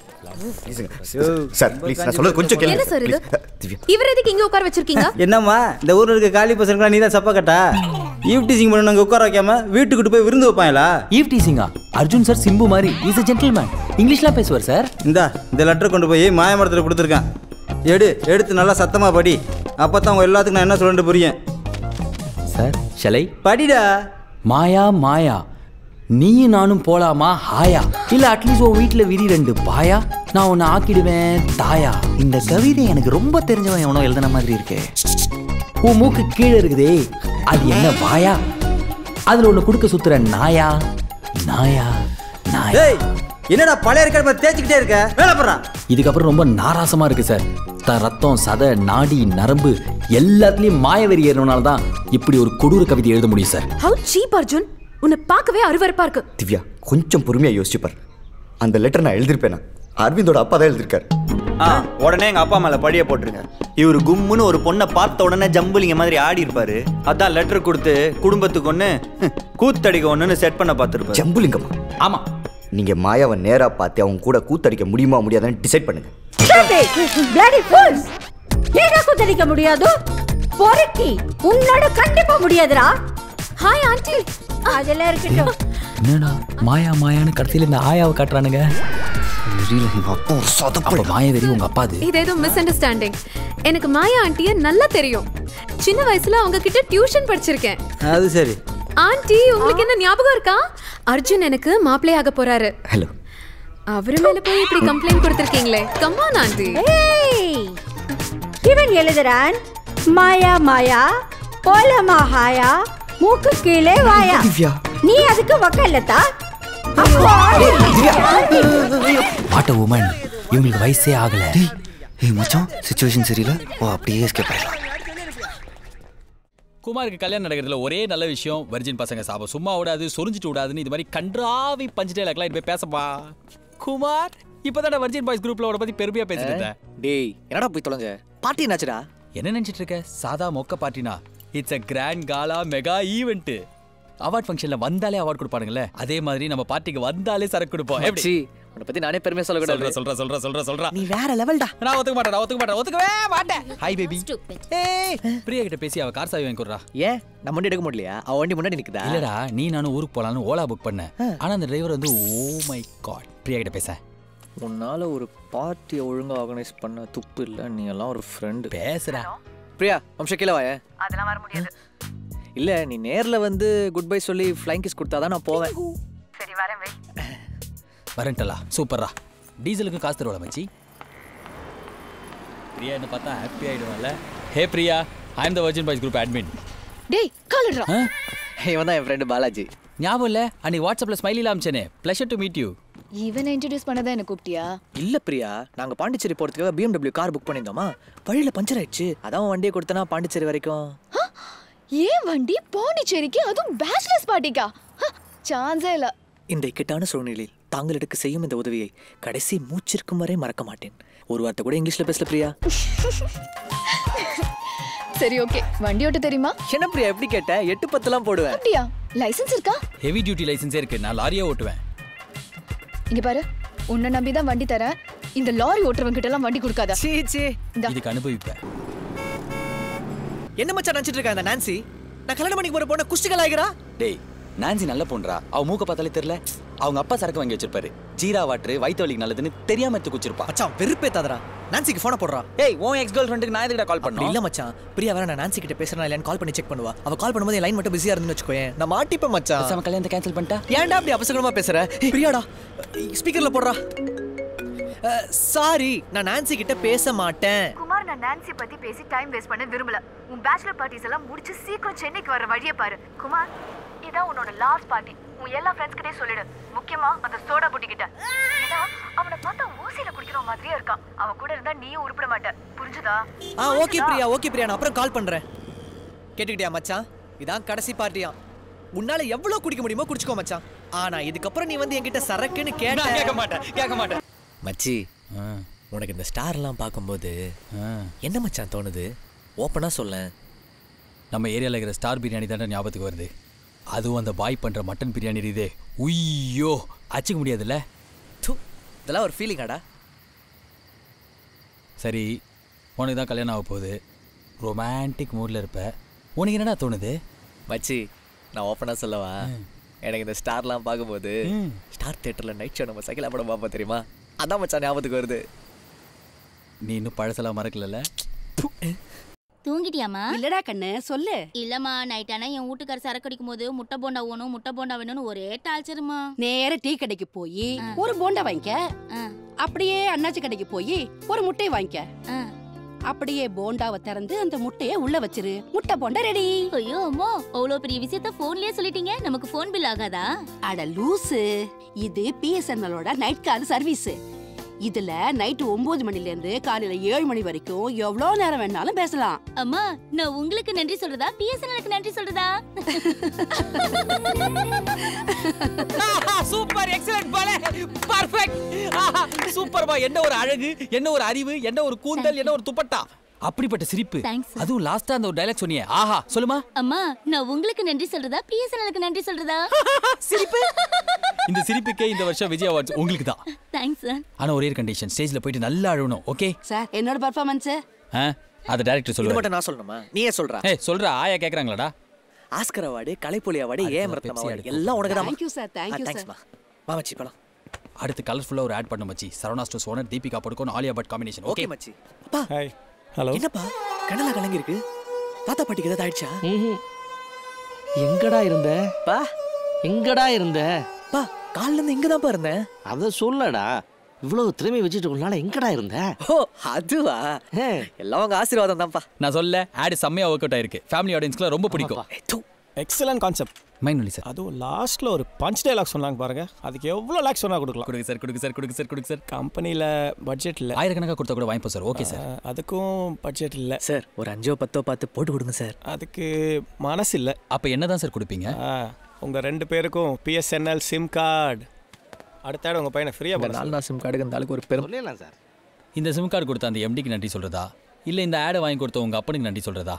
Speaker 13: சார் ப்ளீஸ் நான் சொல்றது கொஞ்சம்
Speaker 2: என்ன சார் இது இவர் எதுக்கு இங்க உட்கார வச்சிருக்கீங்க
Speaker 8: என்னம்மா இந்த ஊர்ல இருக்க காலி பசங்களா நீ தான் சப்பா கட்டா ஈவ் டீசிங் பண்ண அங்கே உட்கார வைக்காம வீட்டுக்கிட்டு போய் விருந்து வைப்பாங்களா
Speaker 1: ஈவ் டீசிங்கா அர்ஜுன் சார் சிம்பு மாதிரி இஸ் a ஜென்டில்மேன் இங்கிலீஷ்லாம் பேசுவார் சார்
Speaker 8: இந்தா இந்த லெட்டர் கொண்டு போய் மாயமரத்தில் கொடுத்துருக்கேன் எடு எடுத்து நல்லா சத்தமா படி அப்போ தான் உங்க எல்லாத்துக்கும் நான் என்ன சொல்லிட்டு புரியும்
Speaker 1: சார் ஷலை
Speaker 8: படிடா
Speaker 1: மாயா மாயா நீயும் நானும் போலாமா ஹாயா இல்ல அட்லீஸ்ட் உன் வீட்ல விரி ரெண்டு பாயா நான் உன்னை ஆக்கிடுவேன் தாயா
Speaker 15: இந்த கவிதை எனக்கு ரொம்ப தெரிஞ்சவன் எவனோ எழுதின மாதிரி இருக்கே
Speaker 1: உன் மூக்கு கீழே இருக்குதே அது என்ன வாயா அதுல ஒண்ணு குடுக்க சுத்துற நாயா நாயா நாயா
Speaker 8: ஏய் என்னடா பழைய இருக்கிற தேய்ச்சிக்கிட்டே இருக்க வேலை போடுறான்
Speaker 1: இதுக்கப்புறம் ரொம்ப நாராசமா இருக்கு சார் தன் ரத்தம் சதை நாடி நரம்பு எல்லாத்துலயும் மாயவெறி ஏறினால தான் இப்படி ஒரு கொடூர கவிதை எழுத முடியும் சார்
Speaker 2: ஹவு சீப் அர்ஜுன் உன்னை பார்க்கவே அருவருப்பா இருக்கு
Speaker 13: திவ்யா கொஞ்சம் பொறுமையாக யோசிச்சுப்பார் அந்த லெட்டர் நான் எழுதிருப்பேனா அரவிந்தோட அப்பா தான் எழுதிருக்காரு
Speaker 14: ஆ உடனே எங்க அப்பா மேல படிய போட்டுருங்க இவர் கும்முன்னு ஒரு பொண்ணை பார்த்த உடனே ஜம்புலிங்க மாதிரி ஆடி இருப்பாரு அதான் லெட்டர் கொடுத்து குடும்பத்துக்கு ஒண்ணு ஹம், கூத்தடிக்க ஒண்ணுன்னு செட் பண்ண பார்த்துருப்பாரு
Speaker 13: ஜம்புலிங்கம்மா
Speaker 1: ஆமா
Speaker 13: நீங்க மாயாவை நேரா பார்த்து அவங்க கூட கூத்தடிக்க முடியுமா முடியாதான்னு டிசைட் பண்ணுங்க
Speaker 16: பிளடி ஃபூல்ஸ் ஏடா குத்தடிக்க முடியாது பொறுக்கி உன்னோட கண்டிப்பா முடியாதுடா
Speaker 2: ஹாய் ஆண்டி
Speaker 16: அதெல்லாம் இருக்கட்டும்
Speaker 1: என்னடா மாயா மாயான்னு கடைசியில இந்த ஆயாவை காட்டுறானுங்க அப்ப மாயவெறி உங்க அப்பா அது
Speaker 2: இது ஏதோ மிஸ் அண்டர்ஸ்டாண்டிங் எனக்கு மாயா ஆண்டிய நல்லா தெரியும் சின்ன வயசுல அவங்க கிட்ட டியூஷன் படிச்சிருக்கேன்
Speaker 8: அது சரி
Speaker 2: ஆண்டி உங்களுக்கு என்ன ஞாபகம் இருக்கா அர்ஜுன் எனக்கு மாப்பிள்ளையாக போறாரு
Speaker 13: ஹலோ
Speaker 2: அவரு மேல போய் இப்படி கம்ப்ளைண்ட் கொடுத்திருக்கீங்களே கம்மான் ஆண்டி
Speaker 16: ஏய் இவன் எழுதுறான் மாயா மாயா போலமா ஹாயா மூக்கு கீழே வாயா நீ அதுக்கு வக்கல்லத்தா அப்போ
Speaker 1: வாட்ட உமன் இவங்களுக்கு வயசே ஆகல
Speaker 15: ஏய் மச்சான் சுச்சுவேஷன் சரியில்லை ஓ அப்படியே எஸ்கேப் ஆயிடலாம்
Speaker 1: குமாருக்கு கல்யாணம் நடக்கிறதுல ஒரே நல்ல விஷயம் வெர்ஜின் பசங்க சாபம் சும்மா விடாது சொரிஞ்சிட்டு விடாதுன்னு இது மாதிரி கன்றாவி பஞ்சிட்டே லக்லாம் போய் பேசப்பா குமார் இப்பதான் வர்ஜின் பாய்ஸ் குரூப்ல அவட பத்தி பெருமையா பேசிட்டு இருந்தேன்
Speaker 15: டேய் என்னடா போய் தொலைஞ்ச பார்ட்டி என்னாச்சுடா
Speaker 1: என்ன நினைச்சிட்டு இருக்க சாதா மொக்க பார்ட்டினா it's a grand gala mega event award ஃபங்க்ஷன்ல வந்தாலே அவார்ட் கொடுப்பானுங்களே அதே மாதிரி நம்ம பார்ட்டிக்கு வந்தாலே சரக்கு கொடுப்போம் எப்படி
Speaker 15: மச்சி, உன்னை பத்தி நானே பெருமையா சொல்லக்கூடாது
Speaker 1: சொல்ற சொல்ற சொல்ற சொல்ற சொல்ற
Speaker 15: நீ வேற லெவல்டா
Speaker 1: நான் ஒத்துக்க மாட்டேன் நான் ஒத்துக்க மாட்டேன் ஒத்துக்கவே மாட்டேன் ஹாய் பேபி ஏய் பிரியா கிட்ட பேசி அவ கார் சாவி வாங்கி கொடுறா
Speaker 15: ஏன் நம்ம வண்டி எடுக்க முடியலையா அவ வண்டி முன்னாடி நிக்குதா
Speaker 1: இல்லடா நீ நானும் ஊருக்கு போலாம்னு ஓலா புக் பண்ணேன் ஆனா அந்த டிரைவர் வந்து ஓ மை காட் பிரியா கிட்ட பேச
Speaker 15: உன்னால ஒரு பார்ட்டியை ஒழுங்கா ஆர்கனைஸ் பண்ண துப்பு இல்ல நீ எல்லாம் ஒரு ஃப்ரெண்ட்
Speaker 1: பேசுறா
Speaker 15: பிரியா அம்சம் கீழே வாய அதெல்லாம் வர முடியாது இல்ல நீ நேர்ல வந்து குட் பை சொல்லி ஃப்ளைங் கிஸ் கொடுத்தாதான் நான் போவேன்
Speaker 16: சரி வரேன் வை
Speaker 1: வரண்டலா சூப்பர்ரா டீசலுக்கு காசு தருவாளா மச்சி பிரியா என்ன பார்த்தா ஹாப்பி ஆயிடுவான்ல hey Priya I am the virgin boys group admin
Speaker 2: டேய் காலட்ரா
Speaker 15: இவன் தான் என் ஃப்ரெண்டு பாலாஜி
Speaker 1: ஞாபகம் இல்ல அன்னைக்கு வாட்ஸ்அப்ல ஸ்மைலில அமிச்சனே ப்ளஷர் டு மீட் யூ
Speaker 17: இவனை இன்ட்ரடியூஸ் பண்ணதான் என்ன கூப்பிட்டியா
Speaker 15: இல்ல பிரியா நாங்க பாண்டிச்சேரி போறதுக்காக BMW கார் புக் பண்ணியிருந்தோமா வழியில பஞ்சர் ஆயிடுச்சு அதான் உன் வண்டியை கொடுத்தனா பாண்டிச்சேரி வரைக்கும்
Speaker 17: ஏன் வண்டி பாண்டிச்சேரிக்கு அதுவும் பேச்சுலர்ஸ் பார்ட்டிக்கா சான்ஸே இல்ல
Speaker 15: இந்த இக்கட்டான சூழ்நிலையில் தாங்களுக்கு செய்யும் இந்த உதவியை கடைசி மூச்சிருக்கும் வரை மறக்க மாட்டேன் ஒரு வார்த்தை கூட இங்கிலீஷ்ல பேசல பிரியா
Speaker 17: சரி ஓகே வண்டி ஓட்ட தெரியுமா
Speaker 15: என்ன பிரியா எப்படி கேட்ட எட்டு பத்துலாம் போடுவேன்
Speaker 17: அப்படியா லைசென்ஸ் இருக்கா
Speaker 1: ஹெவி டியூட்டி லைசென்ஸே இருக்கு நான் லாரியா ஓட்டுவேன்
Speaker 17: இங்க பாரு உன்னை நம்பி தான் வண்டி தரேன் இந்த லாரி ஓட்டுறவங்க கிட்ட எல்லாம் வண்டி கொடுக்காத
Speaker 15: சீ சீ
Speaker 1: இதுக்கு அனுபவிப்பேன்
Speaker 15: என்ன மச்சான் நினைச்சிட்டு இருக்கா இந்த நான்சி நான் கல்யாணம் பண்ணிக்கு போற பொண்ணை குஷ்டிகள் ஆகிறா
Speaker 1: டேய்
Speaker 8: நான்சி நல்ல பொண்ணுடா அவ மூக்க பார்த்தாலே தெரியல அவங்க அப்பா சரக்கு வாங்கி வச்சிருப்பாரு ஜீரா வாட்டர் வயிற்று வலிக்கு நல்லதுன்னு தெரியாம எடுத்து குச்சிருப்பா
Speaker 15: மச்சான் வெறுப்பேத்தாதடா நான்சிக்கு ஃபோனை போடுறா
Speaker 8: ஏய் உன் எக்ஸ் கேர்ள் ஃப்ரெண்டுக்கு நான் எதுக்குடா கால்
Speaker 15: அப்படி
Speaker 8: பண்ணோம்
Speaker 15: இல்ல மச்சான் பிரியா வேற நான் நான்சி கிட்ட பேசுறேன் இல்லையான்னு கால் பண்ணி செக் பண்ணுவா அவ கால் பண்ணும்போது லைன் மட்டும் பிஸியா இருந்துன்னு வச்சுக்கோயேன் நான் மாட்டிப்பேன் மச்சான்
Speaker 8: பேசாம கல்யாணத்தை கேன்சல் பண்ணிட்டா
Speaker 15: ஏன்டா அப்படி அபசகரமா பேசுற ஏய், பிரியாடா ஸ்பீக்கர்ல போடுறா சாரி நான் நான்சி கிட்ட பேச மாட்டேன்
Speaker 18: குமார் நான் நான்சி பத்தி பேசி டைம் வேஸ்ட் பண்ண விரும்பல உன் பேச்சுலர் பார்ட்டிஸ் எல்லாம் முடிச்சு சீக்கிரம் சென்னைக்கு வர வழியை பாரு குமார் இதான் உன்னோட லாஸ்ட் பார்ட்டி உன் எல்லா ஃப்ரெண்ட்ஸ் கிட்டே சொல்லிடு முக்கியமா அந்த சோடா புட்டி கிட்ட ஏன்னா அவனை பார்த்தா ஊசியில குடிக்கிற மாதிரியே இருக்கான் அவன் கூட இருந்தா நீயும் உருப்பிட மாட்ட புரிஞ்சுதா
Speaker 15: ஆ ஓகே பிரியா ஓகே பிரியா நான் அப்புறம் கால் பண்றேன் கேட்டுக்கிட்டியா மச்சான் இதான் கடைசி பார்ட்டியா உன்னால எவ்வளவு குடிக்க முடியுமோ குடிச்சுக்கோ மச்சான் ஆனா இதுக்கப்புறம் நீ வந்து என்கிட்ட சரக்குன்னு கேட்ட
Speaker 8: நான் கேட்க மாட்டேன் கேட்க மாட்டேன்
Speaker 15: மச்சி உனக்கு இந்த ஸ்டார்லாம் பார்க்கும்போது என்ன மச்சான் தோணுது ஓப்பனா சொல்லேன்
Speaker 1: நம்ம ஏரியாவில் இருக்கிற ஸ்டார் பிரியாணி தானே ஞாபகத்துக்கு வருது அதுவும் அந்த பாய் பண்ணுற மட்டன் பிரியாணி இதே உய்யோ அச்சுக்க முடியாதுல்ல
Speaker 15: இதெல்லாம் ஒரு ஃபீலிங்காடா
Speaker 1: சரி உனக்கு தான் கல்யாணம் ஆக போகுது ரொமான்டிக் மூடில் இருப்ப உனக்கு என்னடா தோணுது
Speaker 15: மச்சி நான் ஓப்பனா சொல்லவா எனக்கு இந்த ஸ்டார்லாம் பார்க்கும்போது ஸ்டார் தியேட்டர்ல நைட் ஷோ நம்ம சகிலா படம் பார்ப்போம் தெரியுமா அதான் மச்சான் ஞாபகத்துக்கு வருது
Speaker 1: நீ இன்னும் பழசெல்லாம் மறக்கலல்ல
Speaker 6: தூங்கிட்டியாமா
Speaker 16: இல்லடா கண்ணு சொல்லு
Speaker 6: இல்லம்மா நைட் ஆனா என் வீட்டுக்கார சரக்கு அடிக்கும் போது முட்டை போண்டா வேணும் முட்டை போண்டா வேணும்னு ஒரே டார்ச்சருமா
Speaker 16: நேர டீ கடைக்கு போய் ஒரு போண்டா வாங்கிக்க அப்படியே அண்ணாச்சி கடைக்கு போய் ஒரு முட்டையை வாங்கிக்க அப்படியே போண்டாவை திறந்து அந்த முட்டைய உள்ள வச்சிரு முட்டை போண்டா ரெடி
Speaker 6: ஐயோ அம்மா அவ்வளோ பெரிய விஷயத்த போன்லயே சொல்லிட்டீங்க நமக்கு போன் பில் ஆகாதா
Speaker 16: அட லூசு இது பிஎஸ்என்எலோட நைட் கால் சர்வீஸ் இதுல நைட் ஒன்பது மணில இருந்து காலையில ஏழு மணி வரைக்கும் எவ்வளவு நேரம் வேணாலும் பேசலாம்
Speaker 6: அம்மா நான் உங்களுக்கு நன்றி சொல்றதா பிஎஸ்என்எலுக்கு நன்றி சொல்றதா
Speaker 1: சூப்பர் எக்ஸலன்ட் பாலே பர்ஃபெக்ட் சூப்பர்மா என்ன ஒரு அழகு என்ன ஒரு அறிவு என்ன ஒரு கூந்தல் என்ன ஒரு துப்பட்டா அப்படிப்பட்ட சிரிப்பு அதுவும் லாஸ்டா அந்த ஒரு டைலாக் சொன்னியே ஆஹா சொல்லுமா
Speaker 6: அம்மா நான் உங்களுக்கு நன்றி சொல்றதா பிஎஸ்என்எலுக்கு நன்றி சொல்றதா
Speaker 1: சிரிப்பு இந்த சிரிப்புக்கே இந்த வருஷம் விஜய் அவார்ட்ஸ் உங்களுக்கு தான்
Speaker 6: தேங்க்ஸ் சார்
Speaker 1: ஆனா ஒரே கண்டிஷன் ஸ்டேஜ்ல போயிட்டு நல்லா அழணும் ஓகே
Speaker 16: சார் என்னோட பர்ஃபார்மன்ஸ்
Speaker 1: ஆ அதை டைரக்டர்
Speaker 15: இது
Speaker 1: சொல்லுவாரு
Speaker 15: மட்டும் நான் சொல்லணுமா நீயே சொல்றா
Speaker 1: ஏய் சொல்றா ஆயா கேக்குறாங்களாடா
Speaker 15: ஆஸ்கர் அவார்டு கலைப்புலி அவார்டு
Speaker 1: அதுக்கு
Speaker 15: ஏன்
Speaker 1: ஒரு
Speaker 15: ரத்னம்
Speaker 1: Pepsi
Speaker 15: அவார்டு
Speaker 1: எடுக்கும்.
Speaker 15: எல்லாம் உனக்கு
Speaker 16: Thank you, sir. Thank you, sir.
Speaker 15: தேங்க்ஸ்மா வா மச்சி போலாம்
Speaker 1: அடுத்து கலர்ஃபுல்லா ஒரு ஆட் பண்ண மச்சி Saravana stores owner Deepika Padukone Alia Bhatt combination
Speaker 15: okay
Speaker 1: okay
Speaker 15: மச்சி அப்பா
Speaker 9: ஹாய் ஹலோ
Speaker 15: என்னப்பா கண்ணெல்லாம் கலங்கி இருக்கு தாத்தா பாட்டிக்கு ஏதாவது ஆயிடுச்சா
Speaker 3: எங்கடா இருந்த
Speaker 15: பா
Speaker 3: எங்கடா இருந்த
Speaker 15: பா கால்ல இருந்து இங்க தான் இருந்தேன்
Speaker 3: அத சொல்லடா இவ்வளவு திறமை வச்சுட்டு உன்னால எங்கடா இருந்த
Speaker 15: ஓ அதுவா எல்லாம் உங்க ஆசீர்வாதம் தான்ப்பா
Speaker 1: நான் சொல்ல ஆட் செம்மையா ஒர்க் அவுட் ஆயிருக்கு ஃபேமிலி ஆடியன்ஸ்க்குலாம் ரொம்ப பிடிக்கும்
Speaker 9: எக்ஸலன்ட் கான்செப்ட்
Speaker 1: மைண்ட் ஒலி சார்
Speaker 9: அதுவும் லாஸ்ட்ல ஒரு பஞ்ச் டைலாக் சொன்னாங்க பாருங்க அதுக்கு எவ்வளோ லேக்ஸ் சொன்னா கொடுக்கலாம்
Speaker 1: கொடுங்க சார் கொடுங்க சார் கொடுங்க சார் கொடுங்க சார்
Speaker 9: கம்பெனியில் பட்ஜெட் இல்லை
Speaker 1: ஆயிரக்கணக்காக கொடுத்தா கூட வாங்கிப்போம் சார் ஓகே சார்
Speaker 9: அதுக்கும் பட்ஜெட் இல்லை
Speaker 15: சார் ஒரு அஞ்சோ பத்தோ பார்த்து போட்டு கொடுங்க சார்
Speaker 9: அதுக்கு மனசு இல்லை
Speaker 1: அப்போ என்ன தான் சார் கொடுப்பீங்க
Speaker 9: உங்கள் ரெண்டு பேருக்கும் பிஎஸ்என்எல் சிம் கார்டு அடுத்த ஆடு உங்கள் பையனை ஃப்ரீயாக பண்ண
Speaker 15: நாலு சிம் கார்டுக்கு அந்த ஆளுக்கு ஒரு பெரும்
Speaker 3: சொல்லலாம் சார்
Speaker 1: இந்த சிம் கார்டு கொடுத்த அந்த எம்டிக்கு நன்றி சொல்றதா இல்ல இந்த ஆடை வாங்கி கொடுத்த உங்க அப்பனுக்கு நன்றி சொல்றதா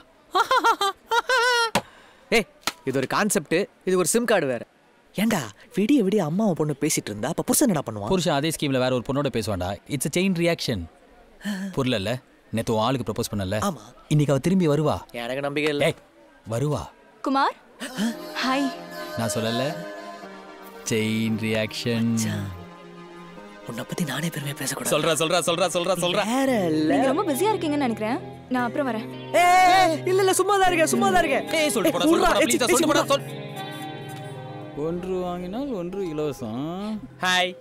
Speaker 15: ஏய் இது ஒரு கான்செப்ட் இது ஒரு சிம் கார்டு வேற ஏன்டா விடிய விடிய அம்மாவை பொண்ணு பேசிட்டு இருந்தா அப்ப புருஷன் என்னடா பண்ணுவான்
Speaker 1: புருஷன் அதே ஸ்கீம்ல வேற ஒரு பொண்ணோட பேசுவான்டா இட்ஸ் செயின் ரியாக்ஷன் புரியல நேத்து உன் ஆளுக்கு ப்ரப்போஸ் பண்ணல
Speaker 15: ஆமா.
Speaker 1: இன்னைக்கு அவ திரும்பி வருவா
Speaker 15: எனக்கு நம்பிக்கை இல்லை
Speaker 1: ஏய் வருவா
Speaker 17: குமார் ஹாய்
Speaker 1: நான் சொல்லல செயின் ரியாக்ஷன்
Speaker 15: உன்னை பத்தி நானே பெருமையா பேசக்கூடாது
Speaker 1: சொல்றா சொல்றா சொல்றா சொல்றா சொல்றா
Speaker 15: வேற இல்ல
Speaker 17: நீங்க ரொம்ப பிஸியா இருக்கீங்கன்னு நினைக்கிறேன் நான் அப்புறம் வரேன்
Speaker 15: ஏய் இல்ல இல்ல சும்மா தான் இருக்கேன் சும்மா தான் இருக்கேன்
Speaker 1: ஏய் சொல்லிட்டு போடா சொல்லிட்டு போடா
Speaker 15: ஏய்,
Speaker 1: ப்ளீஸ்
Speaker 15: ஏய்,
Speaker 1: சொல்லிட்டு போடா
Speaker 15: சும்மா.
Speaker 1: சொல் ஒன்று வாங்கினால் ஒன்று இலவசம் ஹாய்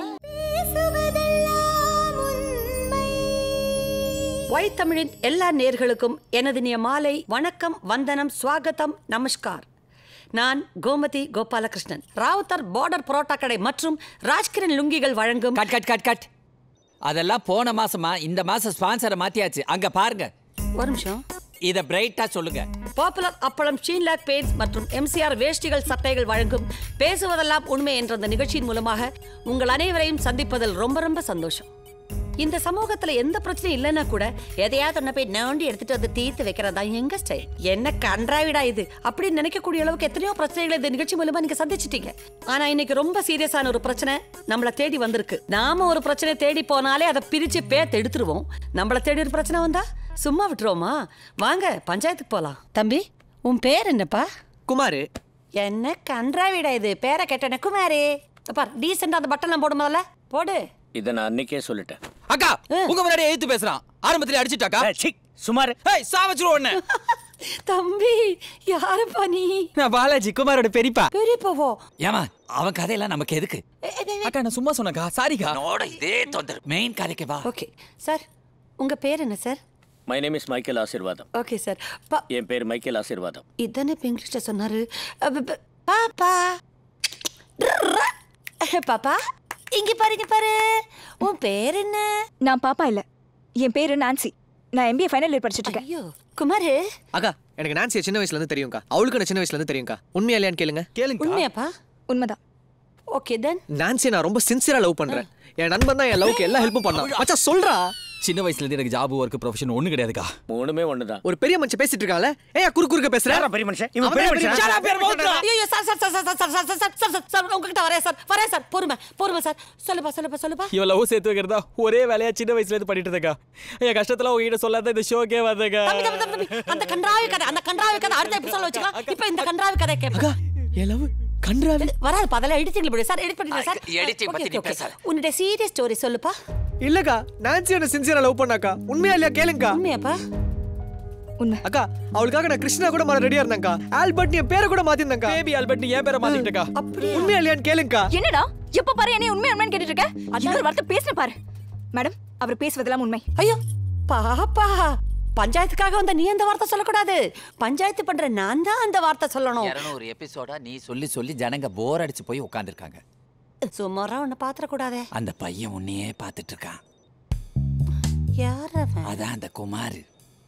Speaker 16: ஒய் தமிழின் எல்லா நேர்களுக்கும் எனது இனிய மாலை வணக்கம் வந்தனம் ஸ்வாகத்தம் நமஸ்கார் நான் கோமதி கோபாலகிருஷ்ணன் ராவுத்தர் பார்டர் புரோட்டா கடை மற்றும் ராஜ்கிரண் லுங்கிகள் வழங்கும்
Speaker 19: கட் கட் கட் கட் அதெல்லாம் போன மாசமா இந்த மாசம் ஸ்பான்சரை மாத்தியாச்சு அங்க பாருங்க
Speaker 16: ஒரு நிமிஷம்
Speaker 19: இத பிரைட்டா சொல்லுங்க
Speaker 16: பாப்புலர் அப்பளம் ஷீன்லாக் பெயிண்ட்ஸ் மற்றும் எம்சிஆர் வேஷ்டிகள் சட்டைகள் வழங்கும் பேசுவதெல்லாம் உண்மை என்ற இந்த நிகழ்ச்சியின் மூலமாக உங்கள் அனைவரையும் சந்திப்பதில் ரொம்ப ரொம்ப சந்தோஷம் இந்த சமூகத்துல எந்த பிரச்சனையும் இல்லைன்னா கூட எதையாவது ஒன்ன போய் நோண்டி எடுத்துட்டு வந்து தீர்த்து வைக்கிறதா எங்க ஸ்டைல் என்ன கன்றாவிடா இது அப்படின்னு நினைக்கக்கூடிய அளவுக்கு எத்தனையோ பிரச்சனைகளை இந்த நிகழ்ச்சி மூலமா நீங்க சந்திச்சிட்டீங்க ஆனா இன்னைக்கு ரொம்ப சீரியஸான ஒரு பிரச்சனை நம்மள தேடி வந்திருக்கு நாம ஒரு பிரச்சனை தேடி போனாலே அதை பிரிச்சு பேத்து எடுத்துருவோம் நம்மள தேடி ஒரு பிரச்சனை வந்தா சும்மா விட்டுருவோமா வாங்க பஞ்சாயத்துக்கு போலாம் தம்பி உன் பேர் என்னப்பா
Speaker 15: குமார்
Speaker 16: என்ன கன்றாவிடா இது பேரை கேட்டேன குமாரி பார் டீசெண்டா அந்த பட்டன் போடு முதல்ல போடு
Speaker 20: இதை நான் அன்னைக்கே சொல்லிட்டேன்
Speaker 19: அக்கா உங்க முன்னாடி எழுத்து பேசுறான் ஆரம்பத்துல அடிச்சிட்டாக்கா
Speaker 20: சுமார்
Speaker 19: ஏய் சாவச்சிரும் உடனே
Speaker 16: தம்பி யாருப்பா நீ
Speaker 19: நான் பாலாஜி குமாரோட பெரியப்பா
Speaker 16: பெரியப்பாவோ
Speaker 19: ஏமா அவன் கதையெல்லாம் நமக்கு எதுக்கு அக்கா நான் சும்மா சொன்னக்கா சாரிக்கா நோட இதே தொந்தர் மெயின் கதைக்கு வா
Speaker 16: ஓகே சார் உங்க பேர் என்ன sir
Speaker 20: my name is Michael Asirvatham
Speaker 16: okay sir பா
Speaker 20: என் பேர் மைக்கேல் ஆசீர்வாதம்
Speaker 16: இதானே இப்போ இங்கிலீஷ்ல சொன்னாரு அப்ப, ப- பாப்பா பாப்பா இங்க பாரு இங்க பாரு உன் பேர் என்ன
Speaker 17: நான் பாப்பா இல்ல என் பேரு நான்சி நான் எம்பிஏ ஃபைனல் இயர் படிச்சிட்டு இருக்கேன்
Speaker 16: ஐயோ குமாரு
Speaker 15: அக்கா எனக்கு நான்சியை சின்ன வயசுல இருந்து தெரியும்க்கா அவளுக்கு நான் சின்ன வயசுல இருந்து தெரியும்க்கா உண்மையா இல்லையான்னு கேளுங்க கேளுங்க
Speaker 16: உண்மையாப்பா
Speaker 17: உண்மைதான்
Speaker 16: ஓகே தென்
Speaker 15: நான்சியை நான் ரொம்ப சின்சியரா லவ் பண்றேன் என் நண்பன் தான் என் லவ்க்கு எல்லா ஹெல்ப்பும் பண்ணான் மச்சான் சொல்றா
Speaker 19: சின்ன வயசுல இருந்து எனக்கு ஜாப் ஒர்க் ப்ரொஃபஷன் ஒண்ணு கிடையாதுக்கா
Speaker 20: மூணுமே ஒண்ணுதான்
Speaker 15: ஒரு பெரிய மனுஷன் பேசிட்டு இருக்கான்ல ஏன் குறு குறுக்க பேசுற
Speaker 20: பெரிய மனுஷன்
Speaker 15: இவன் பெரிய மனுஷன்.
Speaker 16: Shut up, your mouth. ஐயோ sir sir sir sir sir sir sir sir sir sir sir உங்ககிட்ட வரேன் சார் வரேன் சார் பொறுமை பொறுமை சார் சொல்லுப்பா சொல்லுப்பா சொல்லுப்பா
Speaker 19: இவன் லவ் சேர்த்து வைக்கிறதா ஒரே வேலையா சின்ன வயசுல இருந்து பண்ணிட்டு இருக்கா என் கஷ்டத்துல உங்ககிட்ட சொல்லாத இந்த ஷோக்கே வந்தக்கா
Speaker 16: தம்பி தம்பி தம்பி தம்பி அந்த கன்றாவி கதை அந்த கன்றாவி கதை அடுத்த எபிசோட்ல வச்சுக்கலாம் இப்போ இந்த கன்றாவி கதை கேட்பா
Speaker 15: என் லவ் கன்றாவி
Speaker 16: வராது அதெல்லாம் எடிட்டிங்ல போடு சார் எடிட் பண்ணிடுங்க சார்
Speaker 19: editing பத்தி நீ பேசாத.
Speaker 16: உன்னுடைய சீரியஸ் ஸ்டோரி சொல்லுப்பா
Speaker 15: இல்லக்கா நான்சி என்ன சின்சியரா லவ் பண்ணாக்கா உண்மையா இல்லையா கேளுங்கக்கா
Speaker 16: உண்மையாப்பா
Speaker 17: உண்மை
Speaker 15: அக்கா அவளுக்காக நான் கிருஷ்ணா கூட மாற ரெடியா இருந்தேன்க்கா ஆல்பர்ட் என் பேரை கூட மாத்திருந்தேன்க்கா
Speaker 19: பேபி ஆல்பர்ட் நீ ஏன் பேரை மாத்திட்டக்கா
Speaker 15: உண்மையா இல்லையான்னு கேளுங்கக்கா
Speaker 17: என்னடா எப்ப பாரு என்ன உண்மை உண்மைன்னு கேட்டுட்டு இருக்க இன்னொரு வார்த்தை பேசுன பாரு மேடம் அவர் பேசுவதெல்லாம் உண்மை
Speaker 16: ஐயோ பாப்பா பஞ்சாயத்துக்காக வந்த நீ அந்த வார்த்தை சொல்லக்கூடாது பஞ்சாயத்து பண்ற நான் தான் அந்த வார்த்தை சொல்லணும்
Speaker 19: இருநூறு எபிசோடா நீ சொல்லி சொல்லி ஜனங்க போர் அடிச்சு போய் உட்காந்துருக்காங்க
Speaker 16: சுமாரா உன்னை பாத்திரக்கூடாதே
Speaker 19: அந்த பையன் உன்னையே பார்த்துட்டு இருக்கான்
Speaker 16: யார் அவன்
Speaker 19: அதான் அந்த குமார்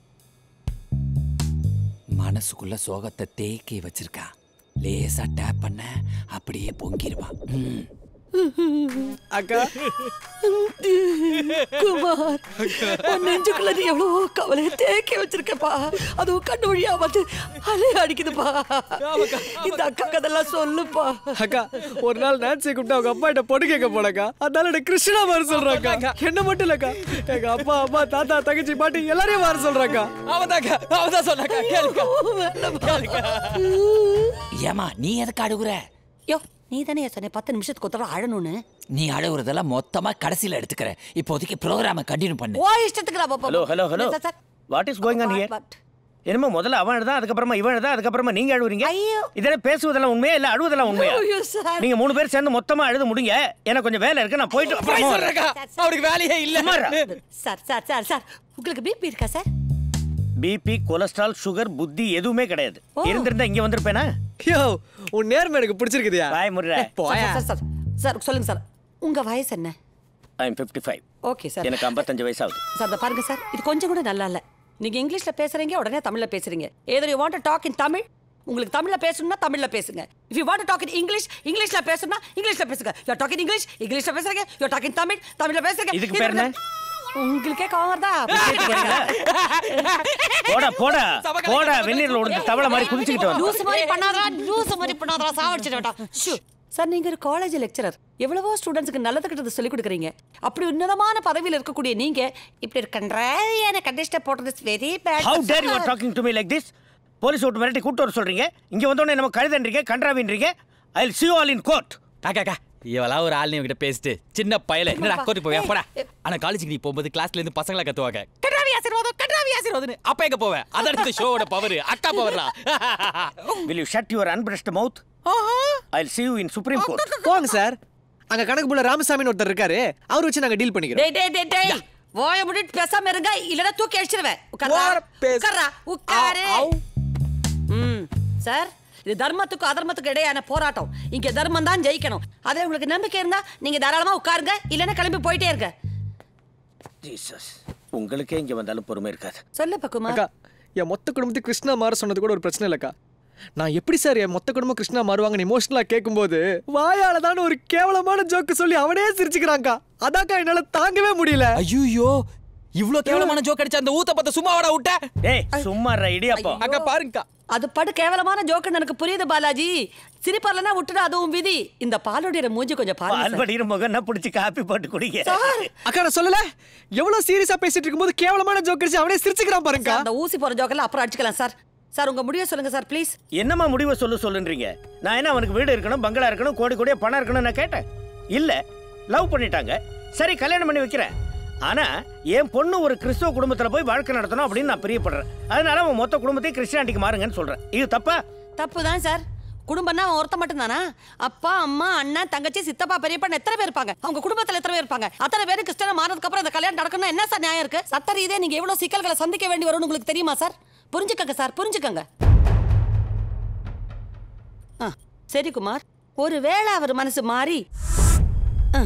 Speaker 19: மனசுக்குள்ள சோகத்தை தேக்கி வச்சிருக்கா லேசா டேப் பண்ண அப்படியே பொங்கிருவான் ம்.
Speaker 15: அக்கா
Speaker 16: குமார் உன் நெஞ்சுக்குள்ள நீ எவ்வளவு கவலையை தேக்கி வச்சிருக்கப்பா அதுவும் கண்ணு வழியா வந்து அலை அடிக்குதுப்பா இந்த அக்கா கதெல்லாம் சொல்லுப்பா
Speaker 15: அக்கா ஒரு நாள் நான்சியை கூப்பிட்டு அவங்க அப்பா கிட்ட பொண்ணு கேட்க போனக்கா அதனால எனக்கு கிருஷ்ணா வர சொல்றாங்க என்ன மட்டும் இல்லக்கா எங்க அப்பா அம்மா தாத்தா தங்கச்சி பாட்டி எல்லாரையும் வர சொல்றாங்க
Speaker 19: அவதாக்கா அவதான் சொன்னாக்கா கேளுக்கா ஏமா நீ எதுக்கு அழுகுற
Speaker 16: யோ நீ தானே சொன்ன பத்து நிமிஷத்துக்கு ஒருத்தர அழணும்னு
Speaker 19: நீ அழுகுறதெல்லாம் மொத்தமா கடைசியில எடுத்துக்கிற இப்போதைக்கு ப்ரோக்ராம கண்டினியூ பண்ணு
Speaker 16: ஓ இஷ்டத்துக்கு பாப்பா
Speaker 20: hello hello hello
Speaker 16: sir, sir.
Speaker 20: What is going on here என்னமோ முதல்ல அவன் எழுதா அதுக்கப்புறமா இவன் எழுதா அதுக்கப்புறமா நீங்க அழுவுறீங்க இதெல்லாம் பேசுவதெல்லாம் உண்மையா இல்ல அழுவதெல்லாம் உண்மையா
Speaker 16: ஐயோ, சார்.
Speaker 20: நீங்க மூணு பேர் சேர்ந்து மொத்தமா அழுது முடிங்க எனக்கு கொஞ்சம் வேலை இருக்கு நான் போயிட்டு அப்புறமா வரேன்.
Speaker 19: அவருக்கு வேலையே இல்ல
Speaker 20: சும்மாரா.
Speaker 16: சார் சார் சார் சார் உங்களுக்கு பிபி இருக்கா சார்
Speaker 20: பிபி கொலஸ்ட்ரால் சுகர் புத்தி எதுவுமே கிடையாது இருந்திருந்தா இங்க வந்திருப்பேனா
Speaker 15: யோ உன் நேர்மை எனக்கு பிடிச்சிருக்குதியா
Speaker 20: பாய் முர்ற
Speaker 15: போயா
Speaker 16: சார் சார் சார் சொல்லுங்க சார் உங்க வயசு என்ன
Speaker 20: I am fifty five
Speaker 16: okay sir
Speaker 20: எனக்கு ஐம்பத்தஞ்சு வயசு ஆகுது
Speaker 16: சார் இந்த பாருங்க சார் இது கொஞ்சம் கூட நல்லா இல்ல நீங்க இங்கிலீஷ்ல பேசுறீங்க உடனே தமிழ்ல பேசுறீங்க ஏதோ you want talk in Tamil உங்களுக்கு தமிழ்ல பேசணும்னா தமிழ்ல பேசுங்க if you want talk in English இங்கிலீஷ்ல பேசணும்னா இங்கிலீஷ்ல பேசுங்க யூ டாக் இன் இங்கிலீஷ் இங்கிலீஷ்ல பேசுறீங்க யூ டாக் இன் தமிழ் தமிழ்ல பேசுறீங்க
Speaker 20: இதுக்கு பேர் என்ன?
Speaker 16: உங்களுக்கே கோவம் வருதா
Speaker 20: போடா போடா போடா வெந்நீர்ல உடஞ்ச தவளை மாதிரி குதிச்சுக்கிட்டு வந்து
Speaker 16: லூஸ் மாதிரி பண்ணாதடா லூஸ் மாதிரி பண்ணாதடா சாவடிச்சிடடா ஷூ சார் நீங்க ஒரு காலேஜ் லெக்சரர் எவ்வளவோ ஸ்டூடெண்ட்ஸ்க்கு நல்லது கிட்டது சொல்லி கொடுக்குறீங்க அப்படி உன்னதமான பதவியில் இருக்கக்கூடிய நீங்க இப்படி இருக்கின்ற கண்டிஷனை போட்டது very bad
Speaker 20: how dare you are talking to me like this police விட்டு மிரட்டி கூட்டு வர சொல்றீங்க இங்க வந்தோடனே நம்ம கழுதன்றீங்க கன்றாவின்றீங்க I will see you all in court
Speaker 19: அக்கா அக்கா இவெல்லாம் ஒரு ஆள் நீ கிட்ட பேசிட்டு சின்ன பயல என்னடா கோர்ட்டு போவேன் போடா ஆனா காலேஜுக்கு நீ போகும்போது கிளாஸ்ல இருந்து பசங்கள கத்துவாங்க கட்ராவி ஆசீர்வாதம் கட்ராவி ஆசீர்வாதம் அப்ப எங்க போவேன் அதான் இந்த ஷோவோட பவர் அக்கா பவர்லாம்
Speaker 20: will you shut your unbrushed mouth I will see you in supreme court
Speaker 15: போங்க சார் அங்க கணக்கு புள்ள ராமசாமின்னு ஒருத்தர் இருக்காரு அவர் வச்சு நாங்க டீல் பண்ணிக்கிறோம்
Speaker 16: டேய் டேய் டேய் டேய் வாய முடிட்டு பேசாம இருங்க இல்லனா தூக்கி அடிச்சிடுவேன் உட்காரா உட்காரா உட்காரு ம் சார் இது தர்மத்துக்கும் அதர்மத்துக்கும் இடையான போராட்டம் இங்க தர்மம் தான் ஜெயிக்கணும் அதுல உங்களுக்கு நம்பிக்கை இருந்தா நீங்க தாராளமா உட்காருங்க இல்லனா கிளம்பி போயிட்டே இருங்க
Speaker 20: ஜீசஸ் உங்களுக்கே இங்க வந்தாலும் பொறுமை இருக்காது
Speaker 16: சொல்லு பக்குமா
Speaker 15: அக்கா என் மொத்த குடும்பத்துக்கு கிருஷ்ணா மாற சொன்னது கூட ஒரு பிரச்சனை இல்லக்கா நான் எப்படி சார் என் மொத்த குடும்பம் கிருஷ்ணா மாறுவாங்கன்னு இமோஷனலா கேட்கும்போது வாயால தான் ஒரு கேவலமான ஜோக்கு சொல்லி அவனே சிரிச்சுக்கிறான்க்கா அதாக்கா என்னால தாங்கவே முடியல
Speaker 19: ஐயோ இவ்ளோ கேவலமான ஜோக் அடிச்ச அந்த ஊத்த பத்த சும்மா வாடா விட்ட
Speaker 20: ஏய் சும்மா இடியாப்பா
Speaker 19: அக்கா பாருங்கக்கா
Speaker 16: அது படு கேவலமான ஜோக்குன்னு எனக்கு புரியுது பாலாஜி சிரிப்பர்லனா விட்டுடு அதுவும் விதி இந்த பாலுடைய மூஞ்சி கொஞ்சம் பாருங்க சார்.
Speaker 20: பால்படியிற முகம் பிடிச்சி காப்பி போட்டு குடிங்க
Speaker 15: அக்கா நான் சொல்லல எவ்வளவு சீரியஸா பேசிட்டு இருக்கும்போது கேவலமான ஜோக் அடிச்சு அவனே சிரிச்சுக்கிறான் பாருங்க
Speaker 16: அந்த ஊசி போற ஜோக்கெல்லாம் அப்புறம் அடிச்சுக்கலாம் சார் சார் உங்க முடிவை சொல்லுங்க சார் ப்ளீஸ்
Speaker 20: என்னம்மா முடிவை சொல்ல சொல்லுன்றீங்க நான் என்ன அவனுக்கு வீடு இருக்கணும் பங்களா இருக்கணும் கோடி கோடியா பணம் இருக்கணும் நான் கேட்டேன் இல்ல லவ் பண்ணிட்டாங்க சரி கல்யாணம் பண்ணி வைக்கிறேன் ஆனா என் பொண்ணு ஒரு கிறிஸ்துவ குடும்பத்துல போய் வாழ்க்கை நடத்தணும் அப்படின்னு நான் பிரியப்படுறேன் அதனால அவன் மொத்த குடும்பத்தையும் கிறிஸ்டியானிட்டிக்கு மாறுங்கன்னு சொல்றேன் இது தப்பா
Speaker 16: தப்பு தான் சார் குடும்பம்னா அவன் ஒருத்த மட்டும் தானா அப்பா அம்மா அண்ணன் தங்கச்சி சித்தப்பா பெரியப்பா எத்தனை பேர் இருப்பாங்க அவங்க குடும்பத்துல எத்தனை பேர் இருப்பாங்க அத்தனை பேரும் கிறிஸ்டன மாறதுக்கு அப்புறம் இந்த கல்யாணம் நடக்கணும் என்ன சார் நியாயம் இருக்கு சட்ட ரீதியா நீங்க எவ்வளவு சிக்கல்களை சந்திக்க வேண்டி வரும்னு உங்களுக்கு தெரியுமா சார் புரிஞ்சுக்கங்க சார் புரிஞ்சுக்கங்க ஆ, சரி குமார் ஒருவேளை அவர் மனசு மாறி ஆ,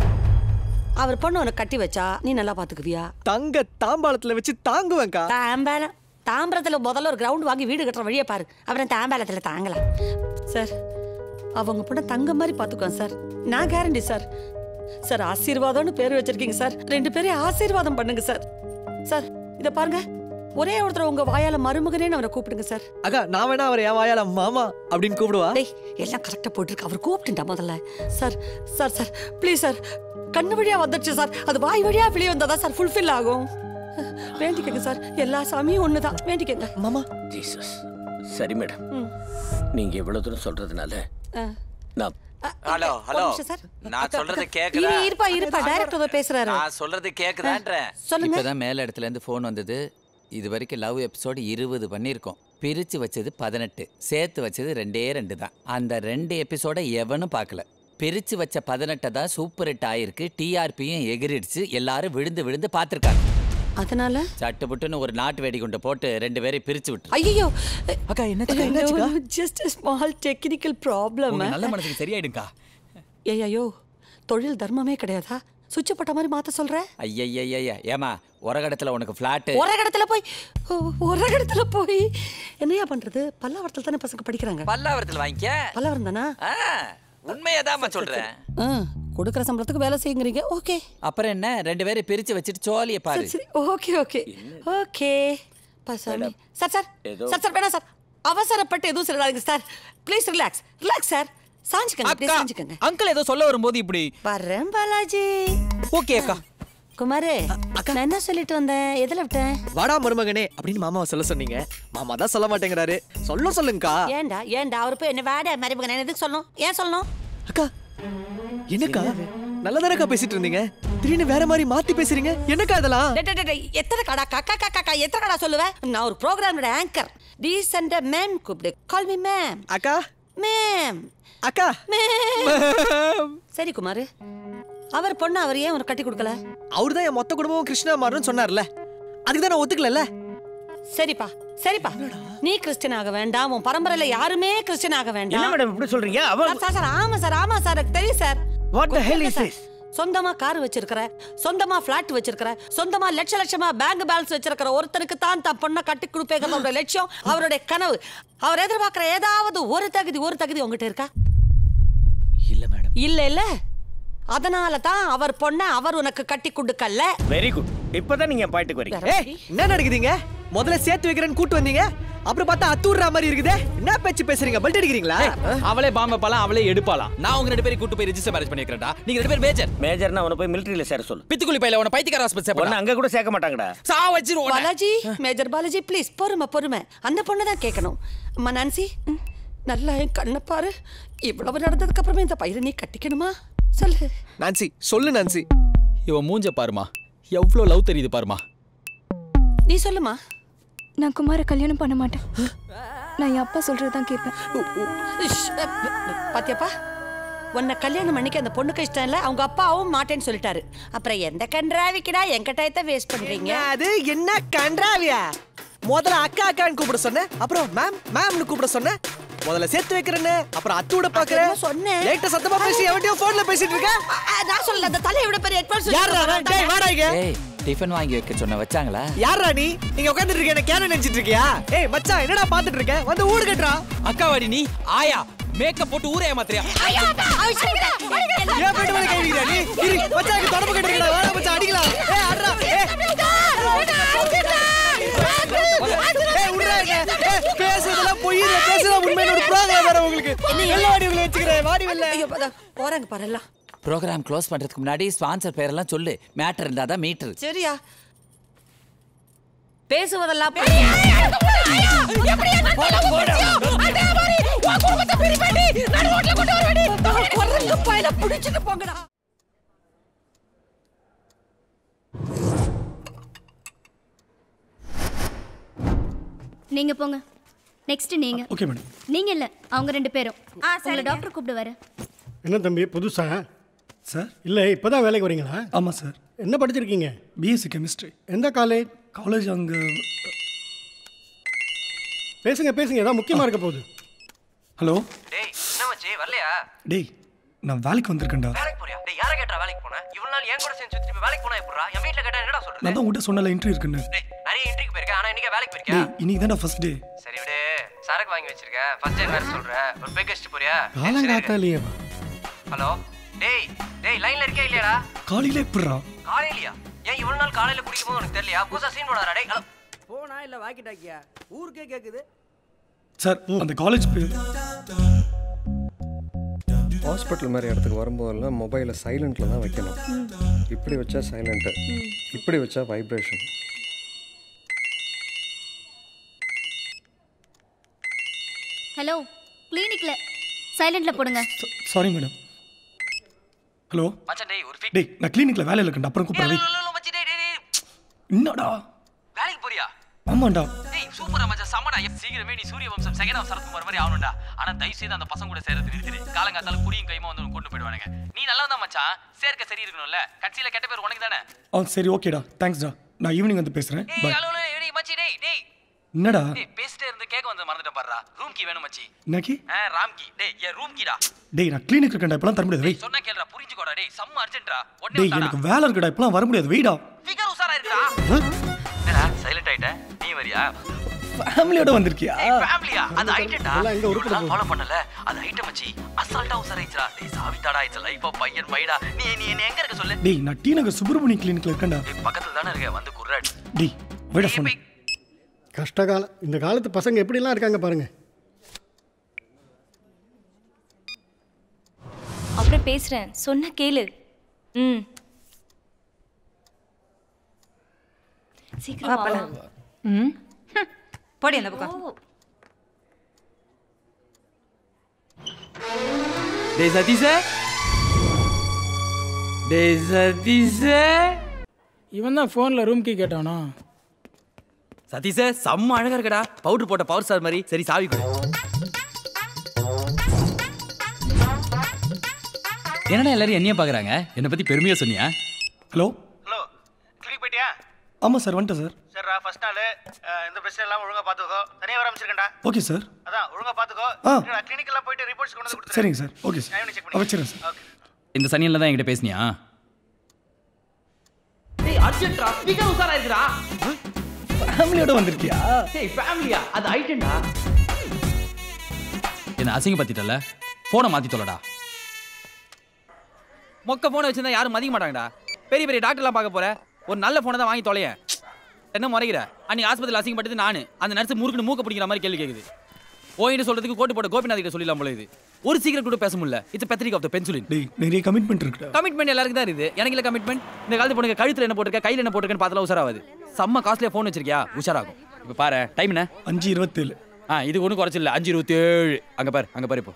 Speaker 16: அவர் பொண்ணு உனக்கு கட்டி வச்சா நீ நல்லா பாத்துக்குவியா
Speaker 15: தங்க தாம்பாளத்துல வச்சு தாங்குவேன்க்கா
Speaker 16: தாம்பாலம் தாம்பரத்தில் முதல்ல ஒரு கிரவுண்ட் வாங்கி வீடு கட்டுற வழியை பாரு அப்புறம் தாம்பாலத்தில் தாங்கலாம் சார் அவங்க பொண்ணை தங்க மாதிரி பார்த்துக்குவேன் சார் நான் கேரண்டி சார் சார் ஆசீர்வாதம்னு பேர் வச்சிருக்கீங்க சார் ரெண்டு பேரையும் ஆசீர்வாதம் பண்ணுங்க சார் சார் இதை பாருங்க ஒரே ஒருத்தர் உங்க வாயால மருமகனேன்னு அவரை கூப்பிடுங்க சார்
Speaker 15: அக்கா நான் வேணா அவர் என் வாயால மாமா அப்படின்னு கூப்பிடுவா
Speaker 16: டேய் எல்லாம் கரெக்டாக போட்டிருக்கு அவர் கூப்பிட்டுட்டா முதல்ல sir sir sir please sir கண்ணு வழியா வந்துடுச்சு சார் அது வாய் வழியா வெளியே வந்தாதான் சார் ஃபுல்ஃபில் ஆகும் வேண்டிக்கங்க சார் எல்லா சாமியும் ஒன்று தான் வேண்டிக்கங்க
Speaker 15: மாமா
Speaker 20: ஜீசஸ் சரி மேடம் நீங்க இவ்வளவு தூரம் சொல்றதுனால நான்
Speaker 21: ஹலோ ஹலோ
Speaker 16: நிமிஷம் சார்.
Speaker 21: நான் சொல்றது
Speaker 16: இரு,
Speaker 21: கேக்குதா
Speaker 16: இருப்பா இருப்பா டைரக்டர் ஏதோ பேசுறாரு
Speaker 21: நான் சொல்றது கேக்குதான்றேன்
Speaker 16: சொல்லுங்க
Speaker 19: இப்பதான் மேல இடத்துல இருந்து ஃபோன் வந்தது இது வரைக்கும் லவ் எபிசோடு இருபது பண்ணியிருக்கோம் பிரிச்சு வச்சது பதினெட்டு சேர்த்து வச்சது ரெண்டே ரெண்டு தான் அந்த ரெண்டு எபிசோட எவனும் பார்க்கல பிரிச்சு வச்ச பதினெட்டை தான் சூப்பர் ஹிட் ஆயிருக்கு டிஆர்பியும் எகிரிடுச்சு எல்லாரும் விழுந்து விழுந்து பார்த்துருக்காங்க
Speaker 16: அதனால
Speaker 19: சட்டுப்புட்டுன்னு ஒரு நாட்டு வெடி குண்டை போட்டு ரெண்டு பேரையும் பிரிச்சு விட்டு
Speaker 16: ஐயோ
Speaker 19: அக்கா
Speaker 16: என்னாச்சுக்கா ஜஸ்ட் ஸ்மால் டெக்னிக்கல் ப்ராப்ளம்
Speaker 19: உங்க நல்ல மனசுக்கு சரியாயிடுங்கா
Speaker 16: ஐயோ தொழில் தர்மமே கிடையாதா சுவிட்ச் போட்ட மாதிரி மாத்த சொல்ற
Speaker 19: ஐயய்யய்யா ஏமா உரகடத்துல உனக்கு ஃப்ளாட்டு
Speaker 16: ஒரு இடத்துல போய் ஒரு இடத்துல போய் என்னையா பண்றது பல்லாவரத்துல தானே பசங்க படிக்கிறாங்க
Speaker 19: பல்லாவரத்துல வாங்கிக்க
Speaker 16: பல்லாவரம் தானா
Speaker 19: உண்மையதாம்மா சொல்றேன்
Speaker 16: ஆ, கொடுக்குற சம்பளத்துக்கு வேலை செய்யுங்கிறீங்க ஓகே
Speaker 19: அப்புறம் என்ன ரெண்டு பேரும் பிரிச்சு வச்சுட்டு சோழிய பாரு
Speaker 16: சரி சரி ஓகே ஓகே ஓகே பசாமி சார் சார்
Speaker 19: ஏதோ-
Speaker 16: சார் சார் வேணாம் சார் அவசரப்பட்டு எதுவும் சொல்லிடாதீங்க sir please relax relax sir சாஞ்சுக்கங்க அப்படியே
Speaker 19: அக்கா
Speaker 16: சாஞ்சுக்கங்க
Speaker 19: அங்கிள் ஏதோ சொல்ல வரும்போது இப்படி
Speaker 16: வர்றேன் பாலாஜி
Speaker 19: ஓகே அக்கா
Speaker 16: குமாரே நான் என்ன சொல்லிட்டு வந்தேன் எதுல விட்டேன்
Speaker 15: வாடா மருமகனே அப்படின்னு மாமாவை சொல்ல சொன்னீங்க மாமா தான் சொல்ல மாட்டேங்கிறாரு சொல்ல சொல்லுங்கக்கா
Speaker 16: ஏன்டா ஏன்டா அவர் போய் என்ன வேட மருமகன் எதுக்கு சொல்லணும் ஏன் சொல்லணும்
Speaker 15: என்னக்கா நல்லதானக்கா பேசிட்டு இருந்தீங்க திடீர்னு வேற மாதிரி மாத்தி பேசுறீங்க என்னக்கா இதெல்லாம்
Speaker 16: டேய், டேய், டேய், எத்தனை கடா காக்கா காக்கா காக்கா எத்தனை கடா சொல்லுவேன் நான் ஒரு ப்ரோக்ராமோட ஆங்கர் டீசென்ட் மேம் கூப்பிடு கால் மீ மேம்
Speaker 15: அக்கா
Speaker 16: மேம்
Speaker 15: அக்கா
Speaker 16: மேம் சரி குமார் அவர் பொண்ணு அவர் ஏன் உனக்கு கட்டி கொடுக்கல
Speaker 15: அவர் தான் என் மொத்த குடும்பமும் கிருஷ்ணா மாறணும்னு சொன்னார்ல அதுக்கு தான் நான் ஒத்துக்கல
Speaker 16: சரிப்பா சரிப்பா நீ கிறிஸ்டியன் ஆக வேண்டாம் உன் பரம்பரையில யாருமே கிறிஸ்டியன் ஆக வேண்டாம்
Speaker 20: என்ன மேடம் இப்படி சொல்றீங்க அவ
Speaker 16: சார், சார் சார் ஆமா சார் ஆமா சார் எனக்கு தெரியும் sir
Speaker 20: What the hell is
Speaker 16: sir,
Speaker 20: this?
Speaker 16: சொந்தமா கார் வச்சிருக்கிற சொந்தமா பிளாட் வச்சிருக்கிற சொந்தமா லட்ச லட்சமா பேங்க் பேலன்ஸ் வச்சிருக்கிற ஒருத்தருக்கு தான் தன் பொண்ணை கட்டி கொடுப்பேங்கிறது அவருடைய லட்சியம் அவருடைய கனவு அவர் எதிர்பார்க்கிற ஏதாவது ஒரு தகுதி ஒரு தகுதி உங்ககிட்ட இருக்கா
Speaker 19: இல்ல மேடம்
Speaker 16: இல்ல இல்ல அதனால தான் அவர் பொண்ணை அவர் உனக்கு கட்டி கொடுக்கல
Speaker 20: வெரி குட் இப்பதான் நீங்க பாயிண்ட்டுக்கு வரீங்க
Speaker 15: ஏய் என்ன நடக்குதுங்க முதல்ல சேர்த்து வைக்கிறேன்னு கூட்டு வந்தீங்க அப்புறம் பார்த்தா அத்தூர்ற மாதிரி இருக்குதே என்ன பேச்சு பேசுறீங்க பல்ட் அடிக்கிறீங்களா
Speaker 19: அவளே பாம்ப பாலாம் அவளே எடுப்பாலாம் நான் உங்க ரெண்டு பேரும் கூட்டு போய் ரெஜிஸ்டர் மேரேஜ் பண்ணிக்கிறேன்டா நீங்க ரெண்டு பேரும் மேஜர்
Speaker 20: மேஜர்னா அவனை போய் மிலிட்டரியில சேர சொல்லு
Speaker 19: பித்துக்குளி பையில உன பைத்தியக்கார ஆஸ்பத்திரி
Speaker 20: உன்னை அங்க கூட சேர்க்க மாட்டாங்கடா
Speaker 19: சா வச்சிருவோம்
Speaker 16: பாலாஜி மேஜர் பாலாஜி ப்ளீஸ் பொறுமை பொறுமை அந்த பொண்ணு தான் கேட்கணும் அம்மா நான்சி ம், நல்லா என் கண்ணை பாரு இவ்வளவு நடந்ததுக்கு அப்புறமே இந்த பையனை நீ கட்டிக்கணுமா சொல்லு
Speaker 15: நான்சி சொல்லு நான்சி
Speaker 19: இவன் மூஞ்ச பாருமா எவ்வளவு லவ் தெரியுது பாருமா
Speaker 16: நீ சொல்லுமா
Speaker 17: நான் குமார கல்யாணம் பண்ண மாட்டேன் நான் என் அப்பா சொல்றதுதான் கேட்பேன்
Speaker 16: இஷ், அ, ப, ப, பாத்தியாப்பா உன்னை கல்யாணம் பண்ணிக்க அந்த பொண்ணுக்கு இஷ்டம் இல்லை அவங்க அப்பாவும் மாட்டேன்னு சொல்லிட்டாரு அப்புறம் எந்த கன்றாவிக்கடா எங்க டயத்தை வேஸ்ட் பண்றீங்க
Speaker 15: அது என்ன கன்றாவியா முதல்ல அக்கா அக்கான்னு கூப்பிட சொன்னேன் அப்புறம் மேம் மேம்னு கூப்பிட சொன்னேன் முதல்ல சேர்த்து வைக்கிறேன்னு அப்புறம் அத்தூட பாக்குறேன்
Speaker 16: சொன்னேன்
Speaker 15: லைட்ட சத்தமா பேசி எவன்டையோ போன்ல பேசிட்டு இருக்க
Speaker 16: நான் சொல்லல அந்த தலையை விட பெரிய ஹெட்ஃபோன்ஸ்
Speaker 15: யாரா அவன்? டேய், வாடா இங்க.
Speaker 19: ஏய் டிஃபன் வாங்கி வைக்க சொன்ன வச்சாங்களா
Speaker 15: யாரா நீ இங்க உட்கார்ந்துட்டு இருக்க என்ன கேன நினைச்சிட்டு இருக்கியா ஏய் மச்சான் என்னடா பாத்துட்டு இருக்க வந்து ஊடு கட்டுறா
Speaker 19: அக்கா வாடி நீ ஆயா மேக்கப் போட்டு ஊரே ஏமாத்துறியா
Speaker 15: ஏன் பேட்டு மேல கை வைக்கிற நீ இரு மச்சான் தொடர்பு கட்டுறா வாடா மச்சான் அடிக்கலாம் ஏய் அட்ரா ஏய் ஏய் உட்றா இங்க. ஏய், பேசுறதெல்லாம் பொய் இல்ல பேசுறதா உண்மையான ஒரு ப்ரோகிராம் வேற உங்களுக்கு வெள்ள வாடி உங்களை வச்சுக்கிறேன் வாடி வெள்ள
Speaker 16: ஐயோ போறாங்க பாரு எல்லாம்
Speaker 19: ப்ரோக்ராம் க்ளோஸ் பண்றதுக்கு முன்னாடி ஸ்பான்சர் பேரெல்லாம் சொல்லு மேட்டர் இருந்தாதான் மீட்டர்
Speaker 16: சரியா பேசுவதெல்லாம்
Speaker 3: எப்படி என் நட்பெல்லாம் உன் பிடிச்சியோ? அதே மாதிரி உன் குடும்பத்தை பிரிப்பேன்டி. நடு ரோட்ல கொண்டு வருவேன்டி. குரங்கு பயல பிடிச்சிட்டு போங்கடா
Speaker 5: நீங்க போங்க நெக்ஸ்ட் நீங்க
Speaker 22: ஓகே மேடம்
Speaker 5: நீங்க இல்ல அவங்க ரெண்டு பேரும் உங்களை டாக்டர் கூப்பிடுவாரு
Speaker 22: என்ன தம்பி புதுசா சார் இல்லை இப்போ தான் வேலைக்கு வரீங்களா ஆமாம் சார் என்ன படிச்சிருக்கீங்க பிஎஸ்சி கெமிஸ்ட்ரி எந்த காலேஜ் காலேஜ் அங்கே பேசுங்க பேசுங்க ஏதாவது முக்கியமாக இருக்க போகுது ஹலோ
Speaker 23: டேய் என்ன மச்சி வரலையா
Speaker 22: டேய் நான் வேலைக்கு வந்திருக்கேன்டா
Speaker 23: வேலைக்கு போறியா டேய் யாரை கேட்டா வேலைக்கு போன இவ்வளவு நாள் என் கூட சேர்ந்து திருப்பி வேலைக்கு போனா எப்படிடா என் வீட்ல கேட்டா என்னடா சொல்றது
Speaker 22: நான் தான் உங்கள்கிட்ட சொன்னல இன்டர்வியூ இருக்குன்னு
Speaker 23: டேய் நிறைய இன்டர்வியூ போயிருக்கேன் ஆனா இன்னைக்கு வேலைக்கு போயிருக்கியா
Speaker 22: டேய் இன்னைக்கு தானே ஃபர்ஸ்ட் டே
Speaker 23: சரி விடு சரக்கு வாங்கி வச்சிருக்கேன் ஃபர்ஸ்ட் டைம் வேற சொல்றேன் ஒரு பேக் வச்சுட்டு போறியா
Speaker 22: காலங்காத்தாலேயே
Speaker 23: ஹலோ டேய் டேய் லைன்ல இருக்கியா இல்லையாடா
Speaker 22: காலையில எப்படிறா
Speaker 23: காலையிலயா ஏன் இவ்வளவு நாள் காலையில குடிக்கும் போது உனக்கு தெரியலையா புதுசா சீன் போடாதடா டேய் ஹலோ
Speaker 4: போனா இல்ல வாக்கி டாக்கியா ஊருக்கே கேக்குது
Speaker 22: சார் அந்த காலேஜ் பேர்
Speaker 24: ஹாஸ்பிட்டல் மாதிரி இடத்துக்கு வரும்போதெல்லாம் மொபைலை சைலண்ட்டில் தான் வைக்கணும் இப்படி வச்சா சைலண்ட்டு இப்படி வச்சா வைப்ரேஷன்
Speaker 5: ஹலோ கிளினிக்ல சைலண்ட்ல போடுங்க
Speaker 22: சாரி மேடம் ஹலோ
Speaker 23: மச்சான் டேய் ஒரு
Speaker 22: டேய் நான் கிளினிக்ல வேலையில் இருக்கேன் அப்புறம் கூப்பிடுறேன்
Speaker 23: மச்சி டேய் டேய் டேய்
Speaker 22: என்னடா
Speaker 23: வேலைக்கு போறியா
Speaker 22: ஆமாண்டா
Speaker 23: டேய் சூப்பரா மச்சான் சம்மடா சீக்கிரமே நீ சூரிய வம்சம் செகண்ட் ஹாஃப் சரத்குமார் மாதிரி ஆகணும்டா ஆனா தயவு செய்து அந்த பசங்க கூட சேர்றது நிறுத்திடு காலங்காத்தால குடியும் கைமா வந்து உன்னை கொண்டு போயிடுவானுங்க நீ நல்லா தான் மச்சான் சேர்க்க சரி இருக்கணும்ல கட்சியில கெட்ட பேர் உனக்கு தானே
Speaker 22: ஆ சரி ஓகேடா தேங்க்ஸ்டா நான் ஈவினிங் வந்து பேசுகிறேன்
Speaker 23: ஏய்
Speaker 22: பாய்
Speaker 23: ஹலோ டேய் மச்சி டேய் டேய்
Speaker 22: என்னடா
Speaker 23: டேய் பேசிட்டே இருந்து கேக்க வந்து மறந்துட்டேன் பாருடா ரூம் கீ வேணும் மச்சி
Speaker 22: என்னக்கி
Speaker 23: ஆ ராம் கீ டேய் என் ரூம் கீடா
Speaker 22: டேய் நான் கிளினிக் இருக்கேன்டா இப்பெல்லாம் தர முடியாது வெய்
Speaker 23: சொன்னா கேளுடா புரிஞ்சுக்கோடா டேய் செம்ம அர்ஜென்ட்ரா உடனே
Speaker 22: டேய்
Speaker 23: வந்தாடா
Speaker 22: எனக்கு வேலை இருக்குடா இப்பெல்லாம் வர முடியாது வெயிடா
Speaker 23: ஃபிகர் உசாரா இருக்குடா என்னடா சைலண்ட் ஆயிட்ட நீ வரியா
Speaker 22: ஃபேமிலியோட வந்திருக்கியா
Speaker 23: ஏய் ஃபேமிலியா அது ஐட்டம்டா
Speaker 22: எல்லாம் எங்க உருப்பட போகுது?
Speaker 23: ஃபாலோ பண்ணல அது ஐட்டம் மச்சி அசால்ட்டா உசாராயிச்சா டேய் சாவித்தாடா இட்ஸ் லைஃப் ஆஃப் பையன் மைடா நீ நீ என்ன எங்க இருக்க சொல்லு
Speaker 22: டேய் நான் டி நகர் சுப்பிரமணிய கிளினிக்ல இருக்கேன்டா
Speaker 23: டேய் பக்கத்துல தானே இருக்க வந்து குர்ராட்
Speaker 22: டேய் வைடா ஃபோன் கஷ்டகாலம் இந்த காலத்து பசங்க எப்படிலாம் இருக்காங்க பாருங்க
Speaker 25: அப்புறம் பேசுறேன் சொன்ன கேளு ம் சீக்கிரம் வா.
Speaker 26: ம் போடி அந்த பக்கம்
Speaker 10: டேய் சதீஷ டேய் சதீஷ
Speaker 12: இவன் தான் ஃபோனில் ரூம் கீ கேட்டானா
Speaker 10: சதீஷ செம்ம அழகா இருக்கடா பவுடர் போட்ட பவர் ஸ்டார் மாதிரி சரி சாவி கொடு
Speaker 1: என்னடா எல்லாரும் என்னைய பாக்குறாங்க என்னை பத்தி பெருமையா சொன்னியா
Speaker 22: ஹலோ
Speaker 20: ஹலோ கிளினிக் போயிட்டியா
Speaker 22: ஆமாம் சார் வந்துட்டேன் சார்
Speaker 20: சரிடா ஃபர்ஸ்ட் நாள் இந்த பிரச்சனை எல்லாம் ஒழுங்கா பாத்துக்கோ தனியா வர அமைச்சிருக்கேன்டா
Speaker 22: ஓகே சார்
Speaker 20: அதான் ஒழுங்கா பாத்துக்கோ
Speaker 22: ஆ.
Speaker 20: கிளினிக் எல்லாம் போயிட்டு ரிப்போர்ட்ஸ் கொண்டு வந்து கொடுத்துரு
Speaker 22: சரிங்க sir okay sir
Speaker 20: evening check
Speaker 22: வச்சிடறேன் சார்
Speaker 1: இந்த சனியில தான் என்கிட்ட பேசுனியா
Speaker 3: டேய் அர்ஜென்ட்ரா ஸ்பீக்கர் உசாரா இருக்குடா
Speaker 22: ஃபேமிலியோட வந்திருக்கியா
Speaker 3: டேய் ஃபேமிலியா அது ஐட்டம்டா
Speaker 1: என்ன அசிங்கப்படுத்திட்டல போனை மாத்தி தொலைடா
Speaker 10: மொக்க போனை வச்சிருந்தா யாரும் மதிக்க மாட்டாங்கடா பெரிய பெரிய டாக்டர்லாம் பார்க்க போற ஒரு நல்ல போனை தான் வாங்கி தொலையேன் என்ன முறைகிற அன்னைக்கு ஆஸ்பத்திரியில் அசிங்கப்பட்டது நானு அந்த நர்ஸ் முறுக்குன்னு மூக்க பிடிக்கிற மாதிரி கேள்வி கேக்குது போயிட்டு சொல்றதுக்கு கோட்டு போட்ட கோபிநாத் கிட்ட சொல்லிடலாம் போல இது ஒரு சீக்கிரம் கூட பேச முடியல இட்ஸ் பெத்ரிக் ஆஃப் த பென்சுலின்
Speaker 22: டேய் நிறைய கமிட்மெண்ட் இருக்குடா
Speaker 10: கமிட்மெண்ட் எல்லாருக்கும் தான் இருக்குது எனக்கு இல்லை கமிட்மெண்ட் இந்த காலத்து பொண்ணுங்க கழுத்துல என்ன போட்டிருக்க கையில் என்ன போட்டிருக்கேன்னு பார்த்தலாம் உஷாராகுது செம்ம காஸ்ட்லியாக ஃபோன் வச்சிருக்கியா உஷாராகும் இப்போ பாரு டைம் என்ன
Speaker 22: அஞ்சு இருபத்தேழு
Speaker 10: ஆ இது ஒன்றும் குறைச்சில்ல அஞ்சு இருபத்தி ஏழு அங்கே பாரு அங்கே பாரு இப்போ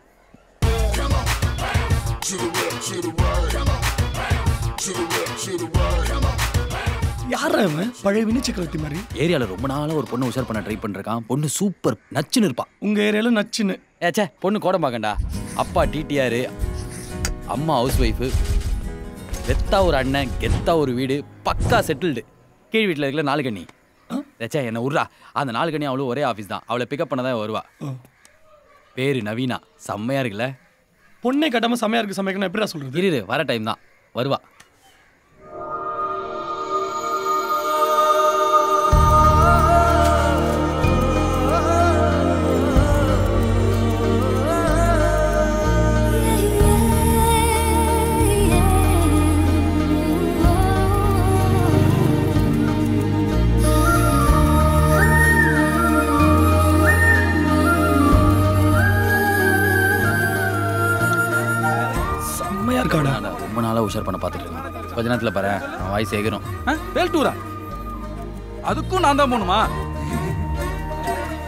Speaker 22: யாரா இவன் பழைய வினி சக்கரவர்த்தி மாதிரி
Speaker 1: ஏரியால ரொம்ப நாளா ஒரு பொண்ணு உஷார் பண்ண ட்ரை பண்ணிருக்கான் பொண்ணு சூப்பர் நச்சுன்னு இருப்பா
Speaker 22: உங்க ஏரியால நச்சுன்னு
Speaker 1: ஏச்சே பொண்ணு கோடம் பார்க்கண்டா அப்பா டிடிஆர் அம்மா ஹவுஸ் ஒய்ஃபு வெத்தா ஒரு அண்ணன் கெத்தா ஒரு வீடு பக்கா செட்டில்டு கீழ் வீட்டில் இருக்கிற நாலு கண்ணி ஏச்சே என்ன உர்றா அந்த நாலு கண்ணி அவளும் ஒரே ஆஃபீஸ் தான் அவளை பிக்கப் பண்ண தான் வருவா பேரு நவீனா செம்மையா இருக்குல்ல
Speaker 22: பொண்ணே கட்டாம செமையா இருக்கு சமைக்கணும் எப்படிடா சொல்றது
Speaker 1: இரு இரு, வர டைம் தான் வருவா
Speaker 22: செம்மையா இருக்காடா
Speaker 1: நான் ரொம்ப நாளா உஷார் பண்ண பார்த்துட்டு இருக்கேன் கொஞ்ச நேரத்தில் பாரு நான் வாய் சேகரும்
Speaker 10: வேல் டூரா அதுக்கும் நான் தான் போகணுமா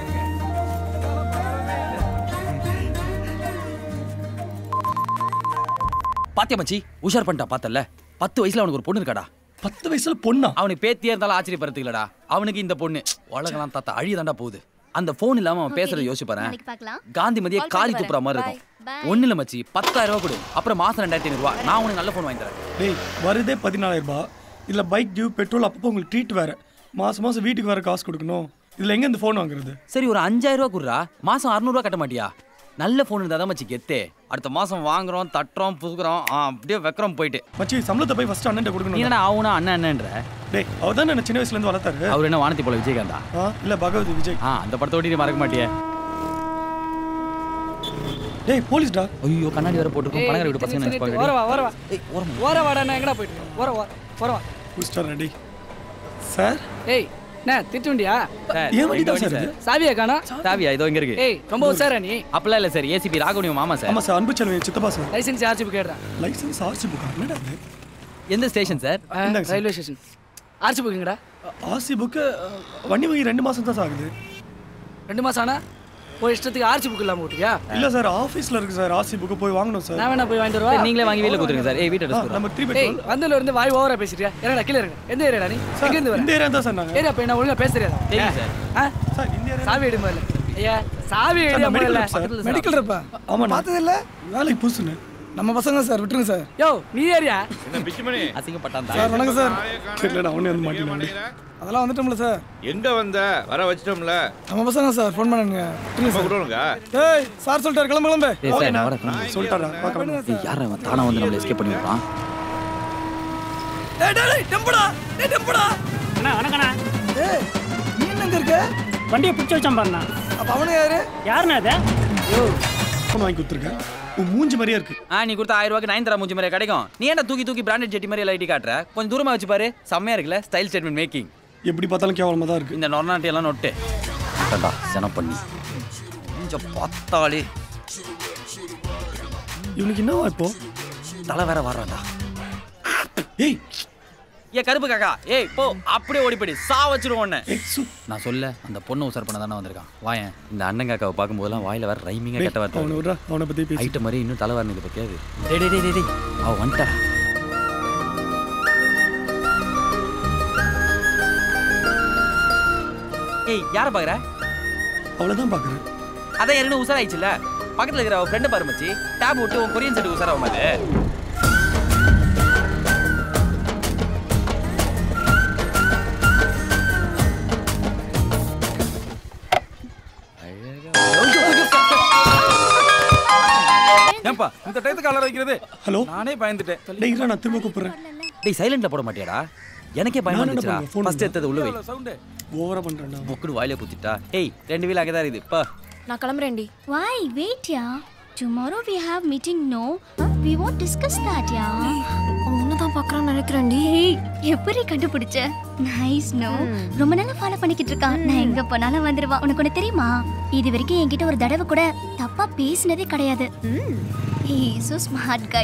Speaker 10: பாத்தியா மச்சி உஷார் பண்ணிட்டா பார்த்தல பத்து வயசுல அவனுக்கு ஒரு பொண்ணு இருக்காடா
Speaker 22: பத்து வயசுல பொண்ணா
Speaker 10: அவனுக்கு பேத்தியா இருந்தாலும் ஆச்சரியப்படுறதுக்கு இல்லடா அவனுக்கு இந்த பொண்ணு உலகலாம் தாத்தா அழியதாண்டா போகுது அந்த போன் இல்லாம அவன் பேசுறத யோசிச்சு பாரு
Speaker 5: நாளைக்கு பார்க்கலாம்
Speaker 10: காந்திமதியை
Speaker 5: Call
Speaker 10: காலி
Speaker 5: பண்ணி
Speaker 10: துப்புற மாதிரி
Speaker 5: வரேன்.
Speaker 10: இருக்கும்
Speaker 5: Bye.
Speaker 10: ஒண்ணு இல்ல மச்சி பத்தாயிரம் ரூபாய் கொடு அப்புறம் மாசம் ரெண்டாயிரத்தி ஐநூறு ரூபாய் நான் உனக்கு நல்ல போன் வாங்கி தரேன்
Speaker 22: டேய் வருதே பதினாலாயிரம் ரூபாய் இதுல பைக் டியூ பெட்ரோல் அப்பப்போ உங்களுக்கு ட்ரீட் வேற மாசம் மாசம் வீட்டுக்கு வேற காசு கொடுக்கணும் இதுல எங்க இந்த ஃபோன் வாங்குறது
Speaker 10: சரி ஒரு அஞ்சாயிரம் ரூபாய் குடுறா மாசம் அறுநூறுவா கட்ட மாட்டியா நல்ல போன் இருந்தா தான் மச்சி கெத்தே அடுத்த மாசம் வாங்குறோம் தட்டுறோம் புதுக்குறோம் ஆ, அப்படியே வைக்கிறோம் போயிட்டு
Speaker 22: மச்சி சம்பளத்தை போய் ஃபர்ஸ்ட் அண்ணன்
Speaker 10: நீ
Speaker 22: கொடுக்கணும்
Speaker 10: என்ன ஆகுனா அண்ணன் அண்ணன்ற
Speaker 22: டேய் அவர் தான் என்ன சின்ன வயசுல இருந்து வளர்த்தாரு
Speaker 10: அவர் என்ன வானத்தி போல விஜயகாந்தா
Speaker 22: ஆ இல்ல பகவதி விஜய்
Speaker 10: ஆ அந்த படத்தை ஓட்டி மறக்க மாட்டியே
Speaker 22: டேய் போலீஸ்டா
Speaker 10: ஐயோ கண்ணாடி வேற போட்டுருக்கோம் பணக்கார வீட்டு பசங்க நினைச்சு
Speaker 15: ஓர வா ஓர வா
Speaker 10: ஓரமா.
Speaker 15: ஓர வாடா நான் எங்கடா போயிட்டு இருக்கேன்? ஓர வா ஓர வா
Speaker 22: புஸ்டர் ரெடி சார்
Speaker 15: ஏய் என்ன திட்டு வண்டியா
Speaker 10: சார்,
Speaker 22: ஏன் வண்டி
Speaker 10: இந்த
Speaker 22: தான்
Speaker 10: வண்டி
Speaker 22: சார்
Speaker 10: சார்.
Speaker 22: இது?
Speaker 15: சாவியா காணா
Speaker 10: சாவியா இதோ இங்க இருக்கு
Speaker 15: ஏய் ரொம்ப உசாரா நீ
Speaker 10: அப்பெல்லாம் இல்ல சார் ஏசிபி ராகவனியும் மாமா சார்
Speaker 22: ஆமா சார் அன்பு செல்வன் சித்தப்பா சார்
Speaker 15: லைசென்ஸ் ஆர்ச்சி புக் கேடுறா
Speaker 22: லைசன்ஸ் ஆர்சி புக்கா என்னடா இது
Speaker 10: எந்த ஸ்டேஷன் சார்
Speaker 22: இந்தாங்க சார்.
Speaker 15: ரயில்வே ஸ்டேஷன் ஆர்ச்சி புக்குங்கடா
Speaker 22: ஆர்சி புக்கு வண்டி வாங்கி ரெண்டு மாசம் தான் சார் ஆகுது
Speaker 15: ரெண்டு மாசம் ஆனா ஒரு இஷ்டத்துக்கு ஆர்ச்சி புக் இல்லாம விட்டியா
Speaker 22: இல்ல சார் ஆபீஸ்ல இருக்கு சார் ஆர்சி புக்கு போய் வாங்கணும் சார்
Speaker 15: நான் வேணா போய் வாங்கிட்டு வரவா
Speaker 10: சார், நீங்களே வாங்கி வீட்ல கொடுத்துருங்க சார் ஏய் வீட்டு
Speaker 22: ஆ,
Speaker 10: அட்ரஸ்
Speaker 22: நம்ம த்ரீ
Speaker 15: ஏய்
Speaker 22: பெட்ரோல்
Speaker 15: வந்தல இருந்து வாய் ஓவரா பேசிட்டியா என்னடா கீழ இருங்க எந்த ஏரியாடா நீ எங்க இருந்து வர
Speaker 22: இந்த ஏரியா தான் சார் நாங்க
Speaker 15: ஏரியா போய் நான் ஒழுங்கா பேச தெரியாதா
Speaker 10: தெரியும் சார்
Speaker 15: ஆ?
Speaker 22: சார் இந்த ஏரியா
Speaker 15: சாவி எடு முதல்ல ஐயா சாவி
Speaker 22: சார்,
Speaker 15: எடு
Speaker 22: நான் medical
Speaker 15: முதல்ல
Speaker 22: rep சார்.
Speaker 15: மெடிக்கல் இருப்பா
Speaker 22: ஆமா
Speaker 15: பார்த்தது இல்ல
Speaker 22: வேலைக்கு புதுசுன்னு
Speaker 15: நம்ம பசங்க சார் விட்டுருங்க சார் யோ நீ ஏரியா
Speaker 2: என்ன பிச்சுமணி
Speaker 10: அசிங்கப்பட்டான்
Speaker 15: சார் வணக்கம் சார்
Speaker 22: தெரியல நான் ஒண்ணே வந்து மாட்டேன்
Speaker 15: அதெல்லாம் வந்துட்டோம்ல சார்
Speaker 2: எங்க வந்த வர வச்சிட்டோம்ல
Speaker 15: நம்ம பசங்க சார் ஃபோன் பண்ணுங்க
Speaker 2: நம்ம விடுவோங்க
Speaker 15: ஏய் சார் சொல்லிட்டாரு கிளம்பு கிளம்பு
Speaker 10: ஏய் சார் நான் வரேன்
Speaker 22: சொல்லிட்டாரா பார்க்கலாம்
Speaker 10: ஏய் யாரா அவன் தானா வந்து நம்மள எஸ்கேப் பண்ணி விடுறான்
Speaker 15: டேய் டேய் டெம்புடா டேய் டெம்புடா
Speaker 12: அண்ணா வணக்கண்ணா
Speaker 15: ஏய் நீ என்ன இங்க இருக்க
Speaker 12: வண்டியை பிடிச்சி வச்சான் பாருண்ணா
Speaker 15: அப்ப அவனு யாரு
Speaker 12: யாருண்ணா அது
Speaker 15: யோ
Speaker 22: ஃபோன் வாங்கி கொடுத்துருக்கேன் உன் மூஞ்சி மாதிரியே இருக்கு
Speaker 10: ஆ நீ கொடுத்த ஆயிரம் ரூபாய்க்கு நைன் தரா மூஞ்சி மாதிரி கிடைக்கும் நீ என்ன தூக்கி தூக்கி பிராண்டட் ஜெட்டி மாதிரி லைட்டி காட்டுற கொஞ்சம் தூரமா வச்சு பாரு செம்மையா இருக்குல்ல ஸ்டைல் ஸ்டேட்மெண்ட் மேக்கிங்
Speaker 22: எப்படி பார்த்தாலும் கேவலமா தான் இருக்கு
Speaker 10: இந்த நொறநாட்டி எல்லாம் நொட்டு அடடா சென பண்ணி கொஞ்சம் பார்த்தாலே
Speaker 22: இவனுக்கு என்னவா இப்போ
Speaker 10: தலை வேற வர்றான்டா
Speaker 22: ஏய்
Speaker 10: ஏ கருப்பு காக்கா ஏய் போ அப்படியே ஓடி போயிடு சா வச்சிருவோம் உன்னை நான் சொல்ல அந்த பொண்ணு உசார் பண்ண தானே வந்திருக்கான் வாயன் இந்த அண்ணன் காக்காவை பார்க்கும்போதெல்லாம் வாயில வேற ரைமிங்கா கெட்ட
Speaker 22: அவனை
Speaker 10: வார்த்தை
Speaker 22: விட்றா அவனை பத்தி பேசி
Speaker 10: ஐட்டம் மாதிரி இன்னும் தலை வரணுது பத்தியாது டேய் டேய் டேய் டேய் அவ வந்துட்டா ஏய் யார பாக்குற
Speaker 22: அவ்வளவுதான் பாக்குறேன்
Speaker 10: அதான் ஏற்கனவே உசாராயிடுச்சுல பக்கத்துல இருக்கிற அவ ஃப்ரெண்டு பாரு மச்சி டேப் விட்டு உன் கொரியன் செட்டு உசாராகும் அது
Speaker 7: ஏன்பா இந்த டயத்துக்கு அலற வைக்கிறது
Speaker 22: ஹலோ
Speaker 7: நானே பயந்துட்டேன்
Speaker 22: டேய் இருடா, நான் திரும்ப கூப்பிடுறேன்
Speaker 10: டேய் சைலண்ட்ல போட மாட்டியாடா எனக்கே பயமா
Speaker 22: நான் என்ன
Speaker 10: இருந்துச்சுடா
Speaker 22: பண்ணுவேன்? phone
Speaker 10: ஃபர்ஸ்ட் எடுத்தது உள்ள வை
Speaker 7: சவுண்டு
Speaker 22: ஓவரா பண்றேன்டா
Speaker 10: புக்குடு வாயில குத்திட்டா ஏய் ரெண்டு வீல் அங்கே தான் இருக்குது இப்போ
Speaker 5: நான் கிளம்புறேன்டி why wait yeah tomorrow we have meeting no huh? we won't discuss that யா
Speaker 17: உன்னதான் பார்க்கறான்னு நினைக்கிறேன்டி
Speaker 5: எப்படி கண்டுபிடிச்ச நைஸ் நோ ரொம்ப நாளா ஃபாலோ பண்ணிக்கிட்டு இருக்கான் நான் எங்க போனாலும் வந்துருவான் உனக்கு ஒண்ணு தெரியுமா இது வரைக்கும் என்கிட்ட ஒரு தடவை கூட தப்பா பேசினதே கிடையாது ஹே சோ ஸ்மார்ட் கை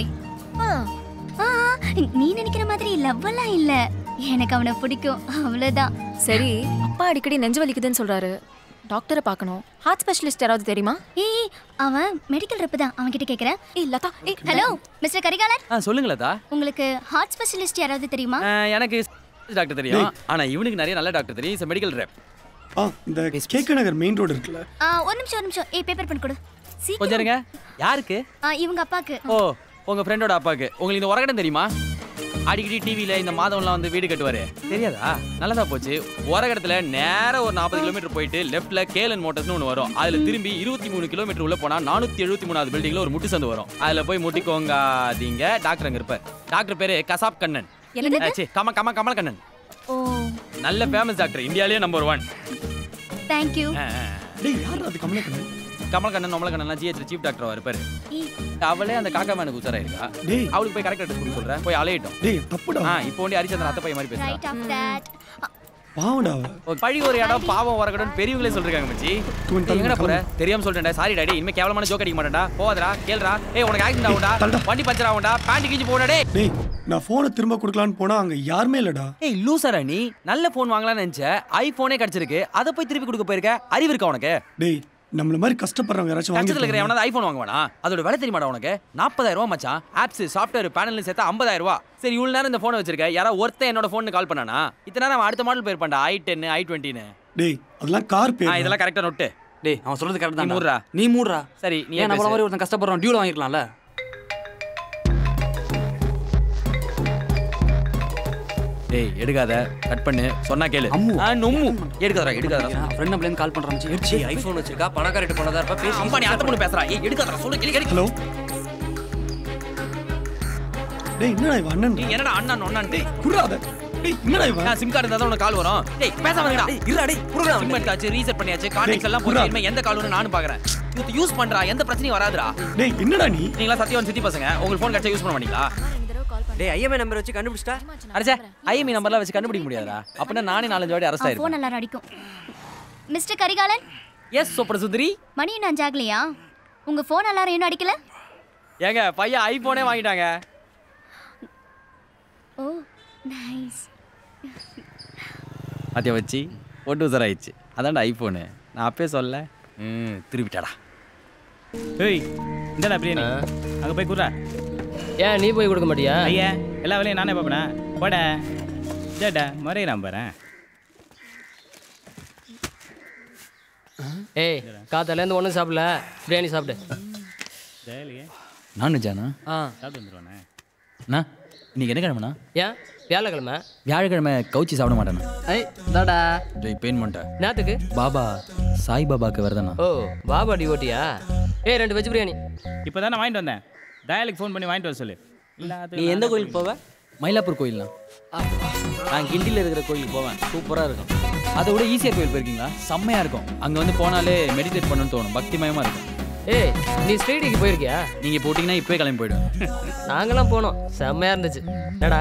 Speaker 5: நீ நினைக்கிற மாதிரி லவ் எல்லாம் இல்ல எனக்கு அவனை பிடிக்கும் அவ்வளவுதான்
Speaker 17: சரி அப்பா அடிக்கடி நெஞ்சு வலிக்குதுன்னு சொல்றாரு டாக்டரை பார்க்கணும் ஹார்ட் ஸ்பெஷலிஸ்ட் யாராவது தெரியுமா
Speaker 5: ஏய் அவன் மெடிக்கல் ரெப் தான் அவன் கிட்ட கேக்குறேன் ஏய் லதா ஏய் ஹலோ மிஸ்டர் கரிகாலர்
Speaker 10: ஆ சொல்லுங்களா
Speaker 5: உங்களுக்கு ஹார்ட் ஸ்பெஷலிஸ்ட் யாராவது தெரியுமா
Speaker 10: எனக்கு டாக்டர் தெரியும் ஆனா இவனுக்கு நிறைய நல்ல டாக்டர் தெரியும் இஸ் மெடிக்கல் ரெப்
Speaker 22: ஆ இந்த கேக்க நகர் மெயின் ரோடு இருக்குல்ல
Speaker 5: ஆ, ஒரு நிமிஷம் ஒரு நிமிஷம் ஏய் பேப்பர் பண்ணி கொடு சீக்கிரம்.
Speaker 10: கொஞ்சம் இருங்க யாருக்கு
Speaker 5: ஆ, இவங்க அப்பாக்கு
Speaker 10: ஓ உங்க ஃப்ரெண்டோட அப்பாக்கு உங்களுக்கு இந்த உரகடம் தெரியுமா அடிக்கடி டிவியில இந்த மாதம்லாம் வந்து வீடு கட்டுவாரு தெரியாதா நல்லதா போச்சு உரகடத்துல நேரா ஒரு நாற்பது கிலோமீட்டர் போயிட்டு லெஃப்ட்ல கேலன் மோட்டர்ஸ்னு ஒன்று வரும் அதுல திரும்பி இருபத்தி மூணு கிலோமீட்டர் உள்ள போனா நானூத்தி எழுபத்தி மூணாவது பில்டிங்ல ஒரு முட்டு சந்து வரும் அதுல போய் முட்டிக்கோங்காதீங்க டாக்டர் அங்க இருப்பார் டாக்டர் பேரு கசாப் கண்ணன்
Speaker 5: என்னது?
Speaker 10: ஆ, சீ, கம கம கமல் கண்ணன்
Speaker 5: ஓ
Speaker 10: நல்ல ஃபேமஸ் டாக்டர் இந்தியாலயே நம்பர் ஒன்
Speaker 5: தேங்க் யூ
Speaker 22: டேய் யார் அது கமலக்கண்ணன்
Speaker 10: கமல்கண்ணன் நொமலக்கண்ணன் ஜிஹெச் சீஃப் டாக்டர் இருப்பாரு
Speaker 5: ஏய்
Speaker 10: அவளே அந்த காக்கா மேனுக்கு உசாரா இருக்கா
Speaker 22: டேய்
Speaker 10: அவளுக்கு போய் கரெக்ட் அட்ரஸ் கொடுக்க சொல்றேன் போய் அலையிட்டோம்
Speaker 22: டேய் தப்புடா
Speaker 10: ஆ இப்போ ஒண்டி ஹரிச்சந்திரன் அத்தை பையன் மாதிரி பேசுறா
Speaker 5: ரைட் ஆஃப் தட்
Speaker 22: பாவடா அவ.
Speaker 10: ஒரு பழி ஒரு இடம் பாவம் வரக்கூடாதுன்னு பெரியவங்களே சொல்றாங்க மச்சி
Speaker 22: தூண்
Speaker 10: ஏய்,
Speaker 22: தள்ளு,
Speaker 10: எங்கடா போற
Speaker 22: கிளம்பு.
Speaker 10: தெரியாம சொல்லிட்டேன்டா சாரி டாடி இனிமே கேவலமான ஜோக் அடிக்க மாட்டேன்டா போவாதடா கேளுடா ஏய் உனக்கு ஆக்சிடென்ட் ஆகும்டா வண்டி பஞ்சர் ஆகும்டா பேண்ட் கிஞ்சி போடா டேய்
Speaker 22: டேய் நான் போனை திரும்ப கொடுக்கலான்னு போனா அங்க யாருமே இல்லடா
Speaker 10: ஏய் லூசரா நீ நல்ல ஃபோன் வாங்கலாம்னு நினைச்ச ஐபோனே கிடைச்சிருக்கு அதை போய் திருப்பி கொடுக்க போயிருக்க அறிவு இருக்கா உனக்கு
Speaker 22: டேய் நம்மள மாதிரி கஷ்டப்படுறவங்க யாராச்சும்
Speaker 10: கஷ்டத்தில் இருக்கிற
Speaker 22: வாங்கி
Speaker 10: எவனாவது ஐஃபோன் வாங்க வேணாம் அதோட விலை தெரியுமாடா உனக்கு நாற்பதாயிரம் ரூபா மச்சான் ஆப்ஸ் சாஃப்ட்வேர் பேனல் சேர்த்தா ஐம்பதாயிரம் ரூபா சரி இவ்வளோ நேரம் இந்த ஃபோனை வச்சிருக்க யாராவது ஒருத்தன் என்னோட ஃபோன் கால் பண்ணானா இத்தனை நேரம் அவன் அடுத்த மாடல் போயிருப்பான்டா ஐ டென் ஐ டுவெண்ட்டின்னு
Speaker 22: டேய் அதெல்லாம் கார்
Speaker 10: ஆ
Speaker 22: பேர்
Speaker 10: இதெல்லாம் கரெக்டாக நோட்டு
Speaker 23: டேய் அவன் சொல்றது கரெக்ட்
Speaker 10: நீ
Speaker 23: தான்
Speaker 10: மூடுறா.
Speaker 23: நீ மூடுறா
Speaker 10: சரி நீ
Speaker 23: ஏன் நம்மள மாதிரி ஒருத்தன் கஷ்டப்படுறான் டியூல வாங்கிக்கலாம்ல
Speaker 10: டேய் எடுக்காத கட் பண்ணு சொன்னா கேளு ஆ நொம்மு எடுக்காதடா எடுக்காதடா
Speaker 23: ஃப்ரெண்ட் நம்பர்ல கால் பண்றான் மச்சி
Speaker 10: எடுச்சி ஐபோன் வச்சிருக்கா பணக்காரட்டு போனதா இருப்ப பேசி அம்மா நீ அடுத்த பொண்ணு பேசுறா ஏய் எடுக்காதடா சொல்லு கேளு கேளு
Speaker 22: ஹலோ டேய் என்னடா இவன் அண்ணன்
Speaker 10: நீ என்னடா அண்ணா நொண்ணான் டேய்
Speaker 22: புரியாத டேய் என்னடா இவன்
Speaker 10: நான் சிம் கார்டு இருந்தா தான் உனக்கு கால் வரும் டேய் பேசாம இருடா இருடா டேய் புடுடா சிம் எடுத்தாச்சு ரீசெட் பண்ணியாச்சு கான்டாக்ட்ஸ் எல்லாம் போட்டு
Speaker 22: புடுடா.
Speaker 10: இனிமே எந்த கால் வரும் நானும் பாக்குறேன் இது யூஸ் பண்றா எந்த பிரச்சனையும் வராதுடா
Speaker 22: டேய் என்னடா நீ
Speaker 10: நீங்களா சத்தியவன் சித்தி பசங்க உங்களுக்கு ஃபோன் கிடைச்சா யூஸ் பண்ண மாட்டீங்களா
Speaker 6: டேய் ஐஎம்ஐ நம்பர் வச்சு கண்டுபிடிச்சிட்டா
Speaker 10: அடிச்சே ஐஎம்இ நம்பர்லாம் வச்சு கண்டுபிடிக்க முடியாதுடா அப்படின்னா நானே நாலஞ்சு வாட்டி அரெஸ்ட் ஆயிருப்பேன்
Speaker 5: ஃபோன் எல்லாரும் அடிக்கும் மிஸ்டர் கரிகாலன்
Speaker 10: எஸ் சூப்பர் சுந்தரி
Speaker 5: மணி இன்னும் அஞ்சாகலையா உங்க ஃபோன் எல்லாரும் இன்னும் அடிக்கல
Speaker 10: ஏங்க பையன் ஐபோனே வாங்கிட்டாங்க
Speaker 5: ஓ நைஸ்
Speaker 10: அதை வச்சு ஒட்டு உசர் ஆயிடுச்சு அதான்டா ஐஃபோனு நான் அப்பயே சொல்ல ம் திருப்பிட்டாடா
Speaker 12: ஏய் இந்தடா பிரியாணி அங்க போய் குடுறா
Speaker 8: ஏன் நீ போய் கொடுக்க மாட்டியா
Speaker 12: ஐயா எல்லா வேலையும் நானே பார்ப்பேனா போட ஜேடா முறையிறான் பாரு
Speaker 8: ஏய் காத்தாலேருந்து ஒன்றும் சாப்பிடல பிரியாணி சாப்பிடு
Speaker 12: ஜெயலியே
Speaker 10: நான்வெஜ்ஜாண்ணா
Speaker 8: ஆ
Speaker 12: சாப்பிட்டு வந்துருவானே
Speaker 10: அண்ணா இன்னைக்கு என்ன கிழமைண்ணா
Speaker 8: ஏன் வியாழக்கிழமை
Speaker 10: வியாழக்கிழமை கவுச்சி சாப்பிட மாட்டேண்ணா
Speaker 8: ஐய் தாடா
Speaker 10: ஜெய் பெயின் பண்ணிட்டேன்
Speaker 8: நேத்துக்கு
Speaker 10: பாபா சாய் பாபாக்கு வருதாண்ணா
Speaker 8: ஓ பாபா டிவோட்டியா ஏய் ரெண்டு வெஜ் பிரியாணி
Speaker 12: இப்போ தானே வாங்கிட்டு வந்தேன் டயலுக்கு ஃபோன் பண்ணி வாங்கிட்டு வர சொல்லு
Speaker 10: நீ எந்த கோயிலுக்கு போவ மயிலாப்பூர் கோயில்ண்ணா நான் கிண்டியில் இருக்கிற கோயிலுக்கு போவேன் சூப்பராக இருக்கும் அதை விட ஈஸியாக கோயில் போயிருக்கீங்களா செம்மையாக இருக்கும் அங்கே வந்து போனாலே மெடிடேட் பண்ணணும்னு தோணும் பக்திமயமாக இருக்கும்
Speaker 8: ஏய் நீ ஸ்ட்ரீட்டுக்கு போயிருக்கியா
Speaker 10: நீங்கள் போட்டிங்கன்னா இப்போயே கிளம்பி போயிடுவேன்
Speaker 8: நாங்களாம் போனோம் செம்மையா இருந்துச்சு என்னடா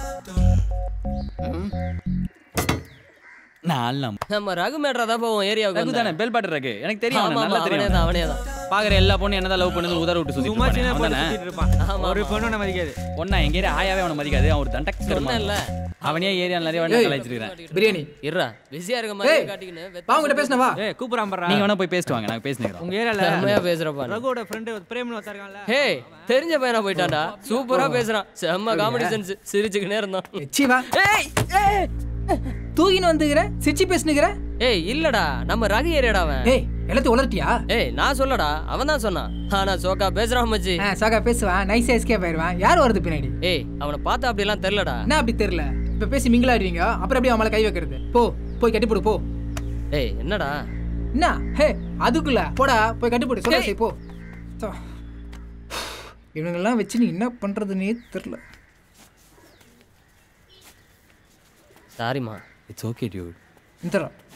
Speaker 10: நான்
Speaker 8: நம்ம ரகு மேட்ரா தான் போவோம் ஏரியாவுக்கு
Speaker 10: ரகு தானே பெல் பாட்டு இருக்கு எனக்கு தெரியும்
Speaker 8: ஆமா,
Speaker 10: அவனை, நல்லா
Speaker 8: ஆமா,
Speaker 10: தெரியும்
Speaker 8: அவனே தான், அவனே தான்.
Speaker 10: பாக்குற எல்லா பொண்ணும் என்னதான் லவ் பண்ணுது உதற விட்டு சுத்தி
Speaker 12: சும்மா சின்ன பொண்ணு சுத்திட்டு இருப்பான். ஒரு பொண்ணு நம்ம மதிக்காது
Speaker 10: ஒன்னா எங்க ஏரியா ஆயாவே அவனை மதிக்காது அவன் ஒரு தண்டக்
Speaker 8: சொன்னேன்ல.
Speaker 10: அவனே ஏரியா நிறைய வேணா கலாய்ச்சிருக்கிறேன்
Speaker 8: பிரியாணி இருடா பிஸியா இருக்க மாதிரி
Speaker 10: ஏய்,
Speaker 8: காட்டிக்கின்னு
Speaker 10: வா, உன்கிட்ட பேசினா வா.
Speaker 12: ஏய் கூப்பிடாம பாரு
Speaker 10: நீங்க வேணா போய் பேசிட்டு வாங்க நாங்க பேசிக்கிறோம்
Speaker 12: உங்க ஏரியால
Speaker 8: செம்மையா பேசுறப்பா நீ.
Speaker 12: ரகுவோட ஃப்ரெண்டு பிரேம்னு ஒருத்தருக்கான்ல
Speaker 8: ஹே தெரிஞ்ச பையனா போயிட்டான்டா சூப்பரா பேசுறான் செம்ம காமெடி சென்ஸ் சிரிச்சுக்கினே இருந்தான்
Speaker 3: சிவா ஏய் ஏய் தூக்கின்னு வந்துக்கிற சிரிச்சு பேசுனுக்கிற
Speaker 8: ஏய் இல்லடா நம்ம ரகு ஏரியாடா அவன்
Speaker 3: ஏய் எல்லாத்தையும் உளர்த்தியா
Speaker 8: ஏய் நான் சொல்லடா அவன் தான் சொன்னான் ஆனா சோக்கா பேசுறான் மச்சி
Speaker 3: ஆ சாகா பேசுவான் நைஸ் எஸ்கே போயிடுவான் யார் வருது பின்னாடி
Speaker 8: ஏய் அவனை பார்த்தா அப்படிலாம் தெரியலடா
Speaker 3: என்ன அப்படி தெரியல இப்ப பேசி மிங்கிள் ஆடுவீங்க அப்புறம் அப்படியே அவன் மேல கை வைக்கிறது போ போய் கட்டிப்போடு போ
Speaker 8: ஏய் என்னடா
Speaker 3: என்ன ஹே அதுக்குள்ள போடா போய் கட்டிப்போடு சொல்ல சரி போ சோ. இவனுங்கெல்லாம் வச்சு நீ என்ன பண்றதுன்னே தெரியல
Speaker 8: சாரிம்மா
Speaker 10: இட்ஸ் ஓகே டியூட்
Speaker 3: இந்த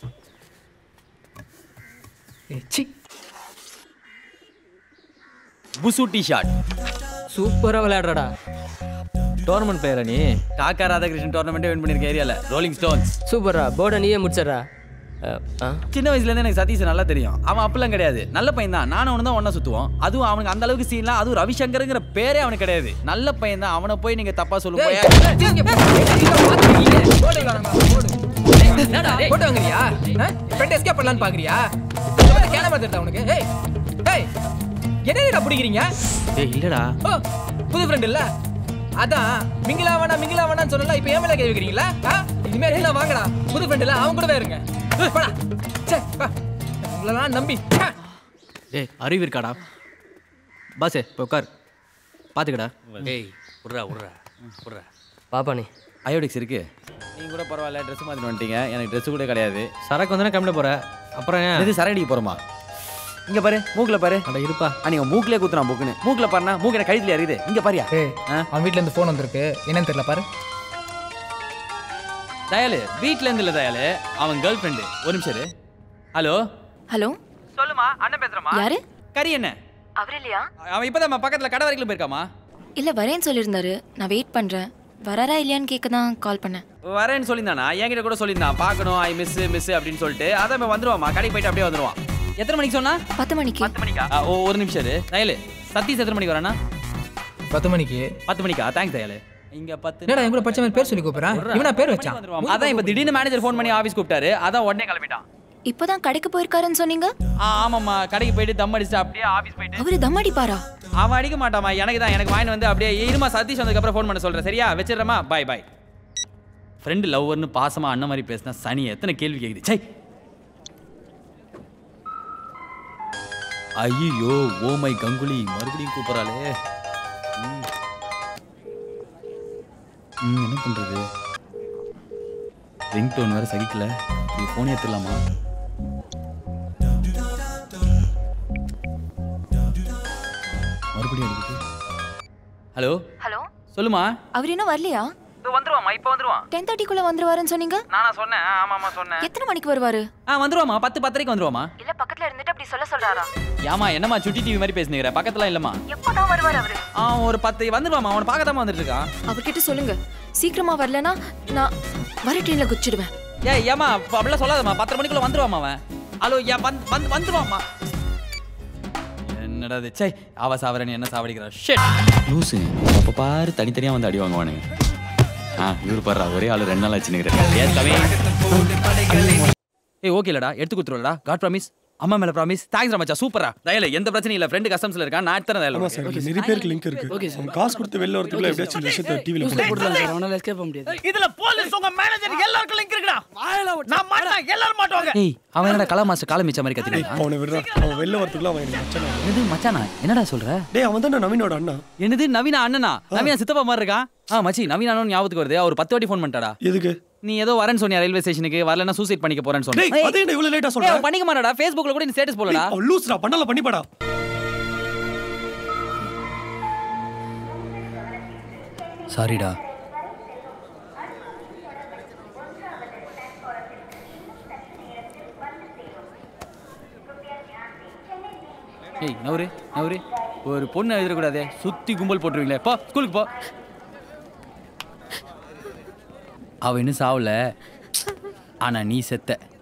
Speaker 3: சி
Speaker 10: புசு டி ஷாட்
Speaker 8: சூப்பரா விளையாடுறடா
Speaker 10: டோர்னமெண்ட் பிளேயரா நீ காக்கா ராதாகிருஷ்ணன் டோர்னமெண்ட்டே வின் பண்ணிருக்க ஏரியால ரோலிங் ஸ்டோன்ஸ்
Speaker 8: சூப்பரா போர்டை நீயே முடிச்சிடறா
Speaker 10: சின்ன வயசுல இருந்து எனக்கு சதீஷ் நல்லா தெரியும் அவன் அப்பெல்லாம் கிடையாது நல்ல பையன் தான் நானும் அவனு தான் ஒண்ணா சுத்துவோம் அதுவும் அவனுக்கு அந்த அளவுக்கு சீன்லாம் அதுவும் ரவிசங்கருங்கிற பேரே அவனுக்கு கிடையாது நல்ல பையன் தான் அவனை போய் நீங்க தப்பா சொல்லும் போய்
Speaker 3: போட்டு வாங்குறியா ஃப்ரெண்ட் எஸ்கேப் பண்ணலான்னு பாக்குறியா கேமரா தெரியுதா உனக்கு ஏய் ஏய் என்னடா பிடிக்கிறீங்க
Speaker 10: ஏய் இல்லடா
Speaker 3: ஓ புது ஃப்ரெண்ட் இல்ல அதான் மிங்கிலா வேணா மிங்கிலா வேணான்னு சொல்லல இப்போ ஏன் மேல கை வைக்கிறீங்களா ஆ? இனிமே எல்லாம் வாங்கடா புது ஃப்ரெண்ட் இல்ல அவன் கூடவே இருங்க ஏய், போடா சே வா உங்களெல்லாம் நம்பி ச்சே.
Speaker 23: ஏய் அறிவு இருக்காடா பாஸே இப்போ உட்கார் பார்த்துக்கடா
Speaker 19: ஏய் விட்றா விட்றா விட்றா
Speaker 8: பாப்பா நீ
Speaker 10: அயோடிக்ஸ் இருக்கு நீங்க கூட பரவாயில்ல ட்ரெஸ் மாத்திட்டு வந்துட்டீங்க எனக்கு ட்ரெஸ் கூட கிடையாது
Speaker 23: சரக்கு வந்தானே கம்மிட போற அப்புறம் ஏன்
Speaker 10: இது சரடிக்கு போறோமா இங்க பாரு மூக்குல பாரு
Speaker 23: அட இருப்பா
Speaker 10: நீங்க மூக்குலயே குத்துறான் புக்குன்னு மூக்குல பாருனா மூக்கு என்ன கழுத்துல இருக்குது இங்க பாரியா
Speaker 3: ஏய் அவன் வீட்ல இருந்து ஃபோன் வந்திருக்கு என்னன்னு தெரியல பாரு
Speaker 10: தயாலு வீட்ல இருந்து இல்ல தயாலு அவன் கேர்ள் ஃப்ரெண்டு ஒரு நிமிஷம் இரு ஹலோ
Speaker 25: ஹலோ
Speaker 10: சொல்லுமா அண்ணன் பேசுறமா
Speaker 25: யாரு
Speaker 10: கரி என்ன
Speaker 25: அவர் இல்லையா
Speaker 10: அவன் இப்பதான் பக்கத்துல கடை வரைக்கும் போயிருக்காமா
Speaker 25: இல்ல வரேன்னு சொல்லியிருந்தாரு நான் வெயிட் பண்றேன் வராரா இல்லையான்னு கேட்க தான் கால் பண்ணேன்
Speaker 10: வரேன்னு சொல்லியிருந்தானா என்கிட்ட கூட சொல்லியிருந்தான் பார்க்கணும் ஐ மிஸ் மிஸ் அப்படின்னு சொல்லிட்டு அதான் அவன் வந்துருவாமா கடைக்கு போயிட்டு அப்படியே வந்துருவான் எத்தனை மணிக்கு சொன்னா
Speaker 25: பத்து மணிக்கு
Speaker 10: பத்து மணிக்கா ஆ, ஓ ஒரு நிமிஷம் இரு தயலு சதீஷ் எத்தனை மணிக்கு வரானா
Speaker 3: பத்து மணிக்கு
Speaker 10: பத்து மணிக்கா தேங்க்ஸ் தயலு இங்க பத்து
Speaker 3: என்னடா என் கூட பச்சை மாதிரி பேர் சொல்லி கூப்பிடுறான் இவனா பேர் வச்சான்
Speaker 10: வந்துருவான். அதான் இப்ப திடீர்னு மேனேஜர் ஃபோன் பண்ணி ஆபீஸ் கூப்பிட்டாரு அதான் உடனே கிளம்பிட்டான்
Speaker 25: இப்போதான் கடைக்கு போயிருக்காருன்னு சொன்னீங்க
Speaker 10: ஆ, ஆமாம்மா கடைக்கு போயிட்டு தம் அடிச்சுட்டு அப்படியே ஆஃபீஸ் போயிட்டு
Speaker 25: அவரு தம் அடிப்பாரா
Speaker 10: அவன் அடிக்க மாட்டாமா எனக்கு தான் எனக்கு வாங்கி வந்து அப்படியே இருமா சதீஷ் வந்ததுக்கப்புறம் ஃபோன் பண்ண சொல்கிறேன் சரியா வச்சிடுறமா பாய் பாய் ஃப்ரெண்டு லவ்வர்னு பாசமா அண்ணன் மாதிரி பேசினா சனி எத்தனை கேள்வி கேட்குது சை ஐயோ ஓ மை கங்குலி மறுபடியும் கூப்பிட்றாளே ம். ம், என்ன பண்றது ரிங் டோன் வேற சகிக்கல இது ஃபோனே எடுத்துடலாமா மறுபடியும் அடிக்குது ஹலோ
Speaker 25: ஹலோ
Speaker 10: சொல்லுமா
Speaker 25: அவர் இன்னும் வரலையா
Speaker 10: வந்துருவாமா இப்போ வந்துருவான்
Speaker 25: டென் தேர்ட்டிக்குள்ள வந்துருவாருன்னு சொன்னீங்க
Speaker 10: நானா சொன்னேன் ஆமாமா சொன்னேன்
Speaker 25: எத்தனை மணிக்கு வருவாரு
Speaker 10: ஆ வந்துருவாமா பத்து பத்தரைக்கு வந்துருவாமா
Speaker 25: இல்ல பக்கத்துல இருந்துட்டு அப்படி சொல்ல சொல்றாரா
Speaker 10: ஏமா என்னம்மா சுட்டி டிவி மாதிரி பேசுனீங்க பக்கத்துல இல்லம்மா
Speaker 25: எப்பதான் வருவாரு அவரு
Speaker 10: ஆ ஒரு பத்து வந்துருவாமா அவனை பார்க்க தான் வந்துட்டு இருக்கான்
Speaker 25: அவர்கிட்ட சொல்லுங்க சீக்கிரமா வரலனா நான் வர ட்ரெயின்ல குச்சிடுவேன்
Speaker 10: ஏ ஏமா அப்படிலாம் சொல்லாதம்மா பத்தரை மணிக்குள்ள வந்துருவாமா அவன் ஹலோ ஏ வந்து வந்து வந்துருவாமா என்னடா இது சை அவ சாவரன் என்ன சாவடிக்கிறா ஷிட் லூசு அப்ப பாரு தனித்தனியா வந்து அடி வாங்குவானுங்க ஆ இவர் பாரு ஒரே ஆளு ரெண்டு நாள் ஆச்சுன்னு ஏன் தவி ஏய் ஓகேலடா எடுத்து கொடுத்துருவலடா காட் ப்ராமிஸ் அம்மா மேல ப்ராமிஸ் தேங்க்ஸ் மச்சா சூப்பரா தயல எந்த பிரச்சனையும் இல்ல ஃப்ரெண்டு கஸ்டம்ஸ்ல இருக்கான் நான் எடுத்துறேன்
Speaker 22: ஆமா சார்
Speaker 10: தயல
Speaker 22: இதுல நிறைய பேருக்கு லிங்க் இருக்கு
Speaker 10: ஓகே
Speaker 22: அவங்க காசு கொடுத்து வெளில வரதுக்குள்ள எப்படியாச்சும் இந்த விஷயத்தை டிவில
Speaker 20: அவனால எஸ்கேப் பண்ண முடியாது இதுல போலீஸ் உங்க மேனேஜர் எல்லாருக்கும் லிங்க் இருக்குடா நான் மாட்டேன் எல்லாரும் மாட்டுவாங்க
Speaker 10: ஏய் அவன் என்னடா கலா மாஸ்டர் கால மிச்ச மாதிரி கத்திட்டு
Speaker 22: அவனை விடுறா அவன் வெளில வரதுக்குள்ள அவன் எனக்கு மச்சான்
Speaker 10: என்னது மச்சானா என்னடா சொல்ற
Speaker 22: டேய் அவன் தான் நவீனோட அண்ணா
Speaker 10: என்னது நவீனா அண்ணனா நவீனா சித்தப்பா மாதிரி இருக்கான் ஆ மச்சி நவீனா அண்ணன் ஞாபகத்துக்கு வருது அவர் பத்து வாட்டி ஃபோன் பண்ணிட்டாடா
Speaker 22: எதுக்கு
Speaker 10: நீ ஏதோ வரேன்னு சொன்னியா ரயில்வே ஸ்டேஷனுக்கு வரலன்னா சூசைட் பண்ணிக்க போறேன்னு
Speaker 22: டேய்,
Speaker 10: சொன்னேன்
Speaker 22: அதே என்ன இவ்வளவு லேட்டா சொல்ற?
Speaker 10: பண்ணிக்க மாட்டாடா ஃபேஸ்புக்ல கூட நீ ஸ்டேட்டஸ் போடலடா
Speaker 22: அவன் லூஸ்டா பண்ணல பண்ணிப்பாடா
Speaker 10: சாரிடா ஏய் நவரு நவரு ஒரு பொண்ணு எழுதிடக்கூடாதே சுத்தி கும்பல் போட்டுருவீங்களே போ ஸ்கூலுக்கு போ அவ இன்னும் சாவல ஆனா நீ செத்த